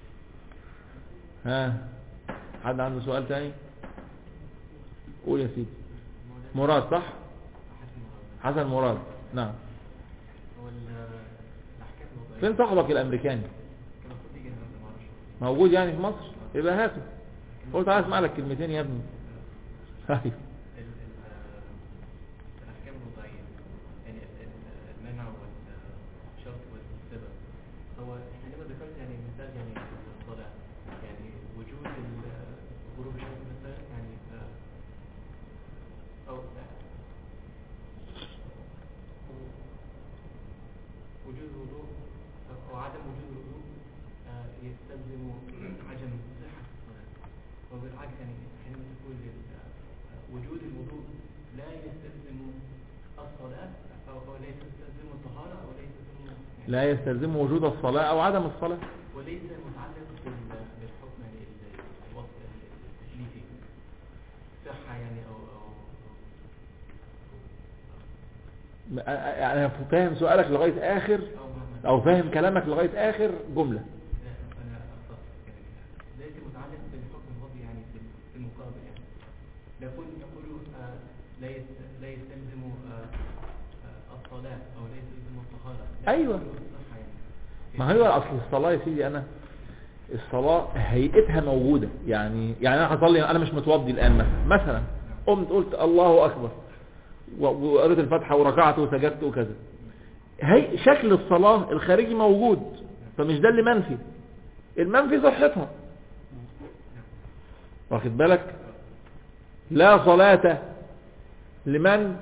ها حد عنده سؤال تاني قول يا سيدي مراد صح حسن مراد نعم هو ال- الأحكام الوضعية فين صاحبك الامريكاني كان المفروض يجي هنا ما اعرفش موجود يعني في مصر يبقى هاته قلت عايز اسمع لك كلمتين يا ابني طيب ال- ال- الأحكام الوضعية يعني ال- ال- المنع والشرط والسبب هو احنا لما ذكرت يعني مثال يعني في الصلاة يعني وجود ال- غروب الشمس مثلا يعني آه، أو وجود الوضوء أو عدم وجود الوضوء آه، يستلزم عدم صحة الصلاة وبالعكس يعني حينما تقول ال- آه، وجود الوضوء لا يستلزم الصلاة أو أو لا يستلزم الطهارة أو لا يستلزم يعني لا يستلزم وجود الصلاة او عدم الصلاة وليس متعلق بال- بالحكم يعني ال- الوصف التكليفي صحة يعني أو أو م- أ- أ- يعني انا فاهم سؤالك لغاية اخر أو مهما او فاهم كلامك لغاية اخر جملة لا أنا أختصر كده كده ليس متعلق بالحكم الوضعي يعني في في المقابل يعني نقول نقول آه، لا يست- لا يستلزم آه، آه، الصلاة أو لا يستلزم الطهارة لا أيوة. يستلزم الصحة يعني ما هو اصل الصلاة يا سيدي انا الصلاة هيئتها موجودة يعني يعني انا هصلي انا مش متوضي الان مثلا مثلا قمت قلت الله اكبر و- وقريت الفاتحة وركعت وسجدت وكذا هي شكل الصلاة الخارجي موجود فمش ده اللي منفي المنفي صحتها واخد بالك لا صلاة لمن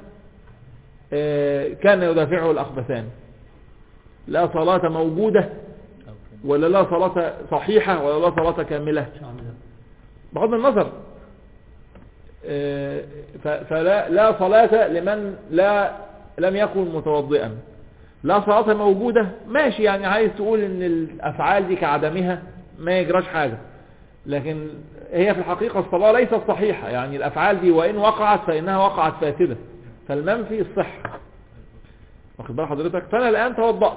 آه، كان يدافعه الأخبثان لا صلاة موجودة ولا لا صلاة صحيحة ولا لا صلاة كاملة شاملة بغض النظر آه، ف- فلا لا صلاة لمن لا لم يكن متوضئا لا صلاة موجودة ماشي يعني عايز تقول ان الافعال دي كعدمها ما يجراش حاجة لكن هي في الحقيقة الصلاة ليست صحيحة يعني الافعال دي وان وقعت فانها وقعت فاسدة فالمنفي الصحة واخد بال حضرتك فانا الان توضأت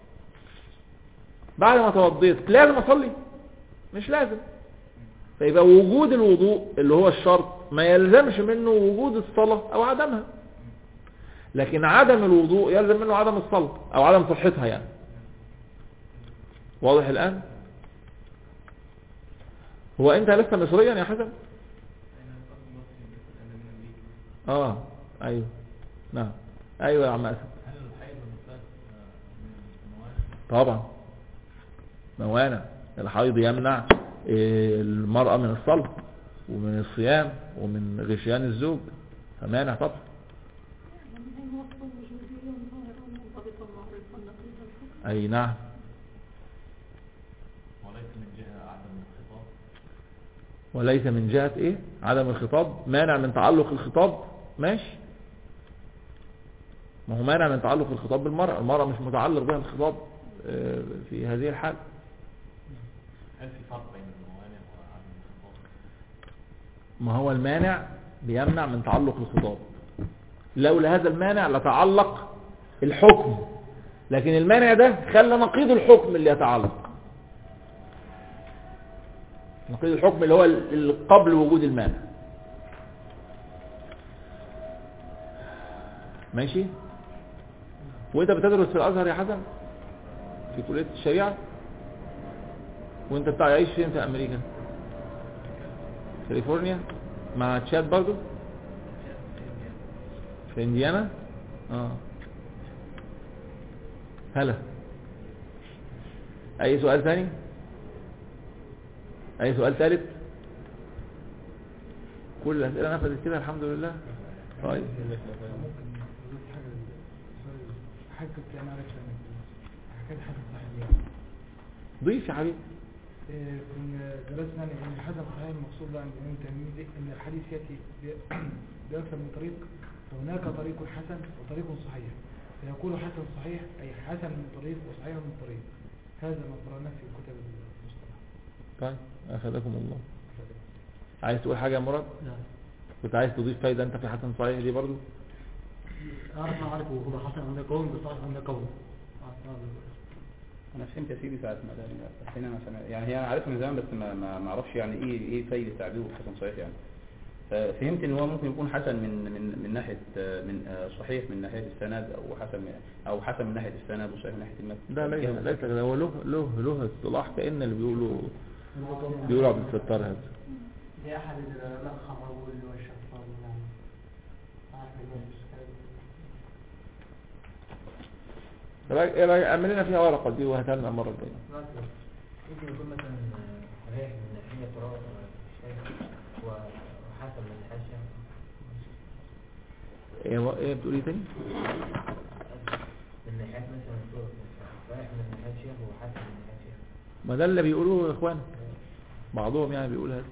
بعد ما توضيت لازم اصلي مش لازم فيبقى وجود الوضوء اللي هو الشرط ما يلزمش منه وجود الصلاة او عدمها لكن عدم الوضوء يلزم منه عدم الصلاة او عدم صحتها يعني واضح الان هو انت لسه مصريا يا حسن أنا أصلا مصري بس أنا من أمريكا اه ايوه نعم ايوه يا عم اسد هل الحيض والنفاس آه، من الموانع؟ طبعا موانع الحيض يمنع إيه، المرأة من الصلاة ومن الصيام ومن غشيان الزوج فمانع طبعا يعني هي وصفة وجودية ظاهرة منضبطة معروفة نقيضة الحكم اي نعم وليس من جهة عدم الخطاب وليس من جهة ايه عدم الخطاب مانع من تعلق الخطاب ماشي ما هو مانع من تعلق الخطاب بالمرأة المرأة مش متعلق بها الخطاب آه، في هذه الحالة هل في فرق بين الموانع وعدم الخطاب؟ ما هو المانع بيمنع من تعلق الخطاب لولا هذا المانع لتعلق الحكم لكن المانع ده خلى نقيض الحكم اللي يتعلق نقيض الحكم اللي هو ال- ال- قبل وجود المانع ماشي وانت بتدرس في الازهر يا حسن في كلية الشريعة وانت بتاع عايش فين في امريكا كاليفورنيا مع تشاد برضو في انديانا اه هلا اي سؤال ثاني اي سؤال ثالث كل الاسئله نفذت كده الحمد لله طيب ممكن نضيف حاجة لل- حاجة كنت أنا عارفها منك حكاية حسن صحيح يعني. ضيف يا حبيبي إيه، كنا درسنا ان إن الحسن صحيح المقصود عند الامام الترمذي ان الحديث ياتي ب- باكثر من طريق فهناك طريق حسن وطريق صحيح فيقول حسن صحيح اي حسن من طريق وصحيح من طريق هذا ما قرأناه في كتب المصطلح طيب اخذكم الله عايز تقول حاجه يا مراد لا كنت عايز تضيف فايده انت في حسن صحيح دي برضو أعرف ما أعرفه هو حسن عند قوم بصحيح عند قوم انا فهمت يا سيدي ساعه ما بس هنا مثلا يعني هي انا عارفها من زمان بس ما ما ما اعرفش يعني ايه ايه فايده تعبيره حسن صحيح يعني ففهمت ان هو ممكن يكون حسن من من من ناحيه آه، من آه، صحيح من ناحيه السند او حسن من او حسن من ناحيه السند وصحيح من ناحيه المتن ده ليس جهة ليس كده هو له له له اصطلاح كان اللي بيقولوا بيقولوا عبد الستار هذا لأحد العلماء خرجوا اللي هو الشفار يعني عارف الناس طب ايه رايك اعمل لنا فيها ورقه دي وهاتها لنا المره الجايه ممكن يكون مثلا صحيح من ناحية تراب الشيخ وحسن من الحاشية ايه ايه بتقول ايه تاني من ناحية مثلا الطرق صحيح من ناحية الشيخ وحسن من ناحية الشيخ ما ده اللي بيقولوه اخوانا بعضهم يعني بيقول هذا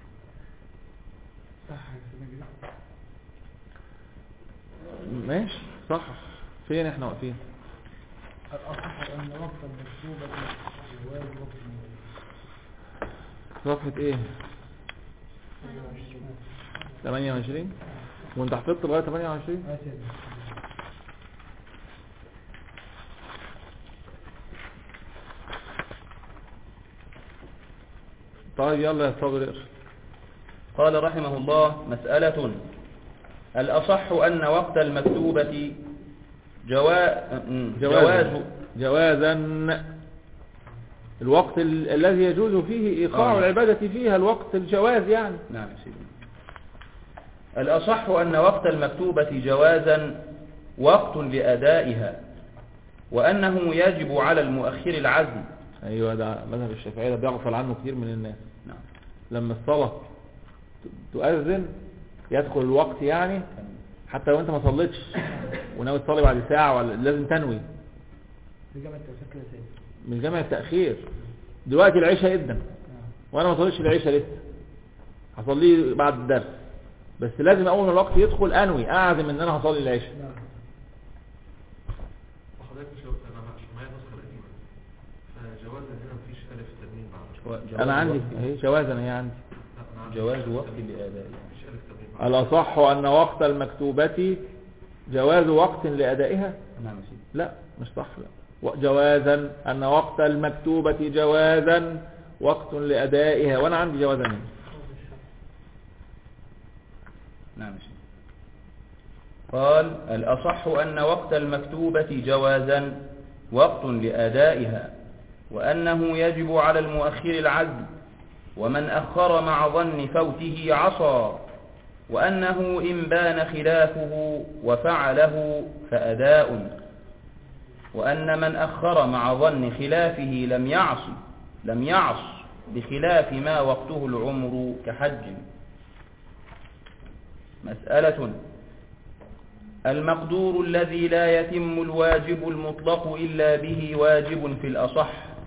صح يا سيدنا كده ماشي صح فين احنا واقفين الأصح أن وقت المكتوبة جواز وقت المولد صفحة ايه 28 وانت حفظت لغاية 28 آه سيدنا طيب يلا يا صابر اقرا قال رحمه الله مسألة الأصح أن وقت المكتوبة جوا... م- جواز جوازا الوقت ال- الذي يجوز فيه ايقاع آه. العبادة فيها الوقت الجواز يعني نعم يا سيدي الأصح أن وقت المكتوبة جوازا وقت لأدائها وأنه يجب على المؤخر العزم ايوه ده مذهب الشافعية ده بيغفل عنه كتير من الناس نعم لما الصلاة ت- تؤذن يدخل الوقت يعني حتى لو انت ما صليتش وناوي تصلي بعد ساعة ولا لازم تنوي دي جامعة التوسيق كده سيد مش جامع التأخير دلوقتي العشاء جدا وانا ما صليتش العشاء لسه هصليه بعد الدرس بس لازم اول ما الوقت يدخل انوي اعزم ان انا هصلي العشاء نعم وحضرتك مش انا مش معايا نسخه قديمه فجوازا هنا مفيش الف ترميم بعد جواز انا عندي وقت- اهي جوازا هي عندي لا، أنا عندي جواز مفيش وقت ترميم. لأدائها مفيش الف ترميم بعد الاصح ان وقت المكتوبة جواز وقت لادائها نعم يا سيدي لا مش صح لا و- جوازا ان وقت المكتوبة جوازا وقت لادائها وانا عندي جوازا هنا نعم يا سيدي قال الأصح أن وقت المكتوبة جوازا وقت لأدائها وأنه يجب على المؤخر العزم ومن أخر مع ظن فوته عصى وأنه إن بان خلافه وفعله فأداء وأن من أخر مع ظن خلافه لم يعص لم يعص بخلاف ما وقته العمر كحج مسألة المقدور الذي لا يتم الواجب المطلق إلا به واجب في الأصح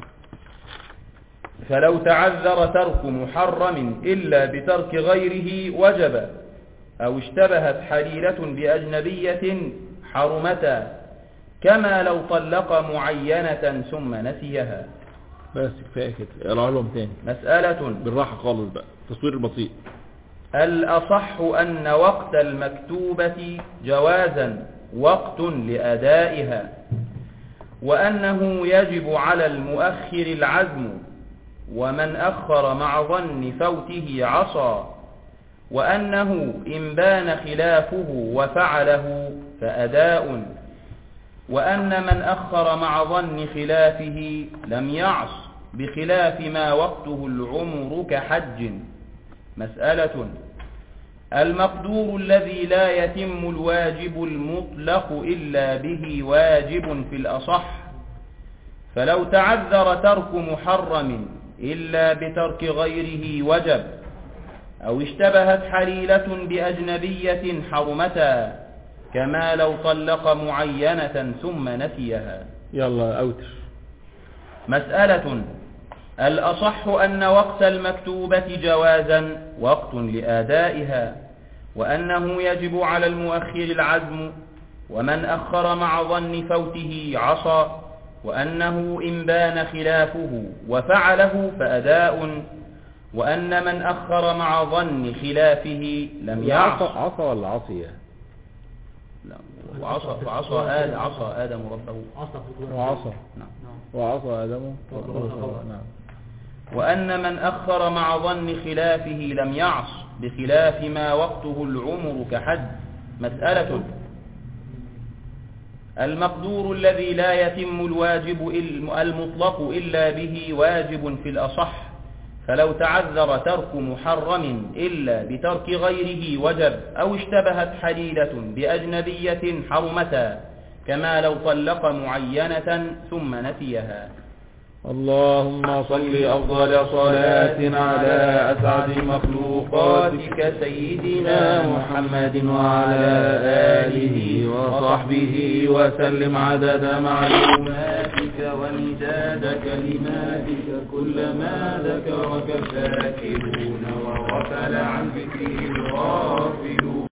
فلو تعذر ترك محرم إلا بترك غيره وجب أو اشتبهت حليلة بأجنبية حرمتا كما لو طلق معينة ثم نسيها بس كفايه كده اقرا لهم تاني مسألة بالراحه خالص بقى التصوير البسيط الأصح أن وقت المكتوبة جوازا وقت لأدائها وأنه يجب على المؤخر العزم ومن أخر مع ظن فوته عصى وأنه إن بان خلافه وفعله فأداء وأن من أخر مع ظن خلافه لم يعص بخلاف ما وقته العمر كحج مسألة المقدور الذي لا يتم الواجب المطلق إلا به واجب في الأصح فلو تعذر ترك محرم إلا بترك غيره وجب أو اشتبهت حليلة بأجنبية حرمتا كما لو طلق معينة ثم نسيها يلا اوتر مسألة الأصح أن وقت المكتوبة جوازا وقت لآدائها وأنه يجب على المؤخر العزم ومن أخر مع ظن فوته عصى وأنه إن بان خلافه وفعله فأداء وأن من أخر مع ظن خلافه لم عصى يعص عصى ولا عصية لا، وعصى وعصى آدم عصى آدم ربه عصا في القرآن. وعصى نعم وعصى آدم نعم وأن من أخر مع ظن خلافه لم يعص بخلاف ما وقته العمر كحد مسألة المقدور الذي لا يتم الواجب إل- المطلق إلا به واجب في الأصح فلو تعذر ترك محرم إلا بترك غيره وجب أو اشتبهت حليلة بأجنبية حرمتا كما لو طلق معينة ثم نسيها اللهم صل أفضل صلاة على أسعد مخلوقاتك سيدنا محمد وعلى آله وصحبه وسلم عدد معلوماتك ومداد كلماتك كلما ذكرك الذاكرون وغفل عن ذكره الغافلون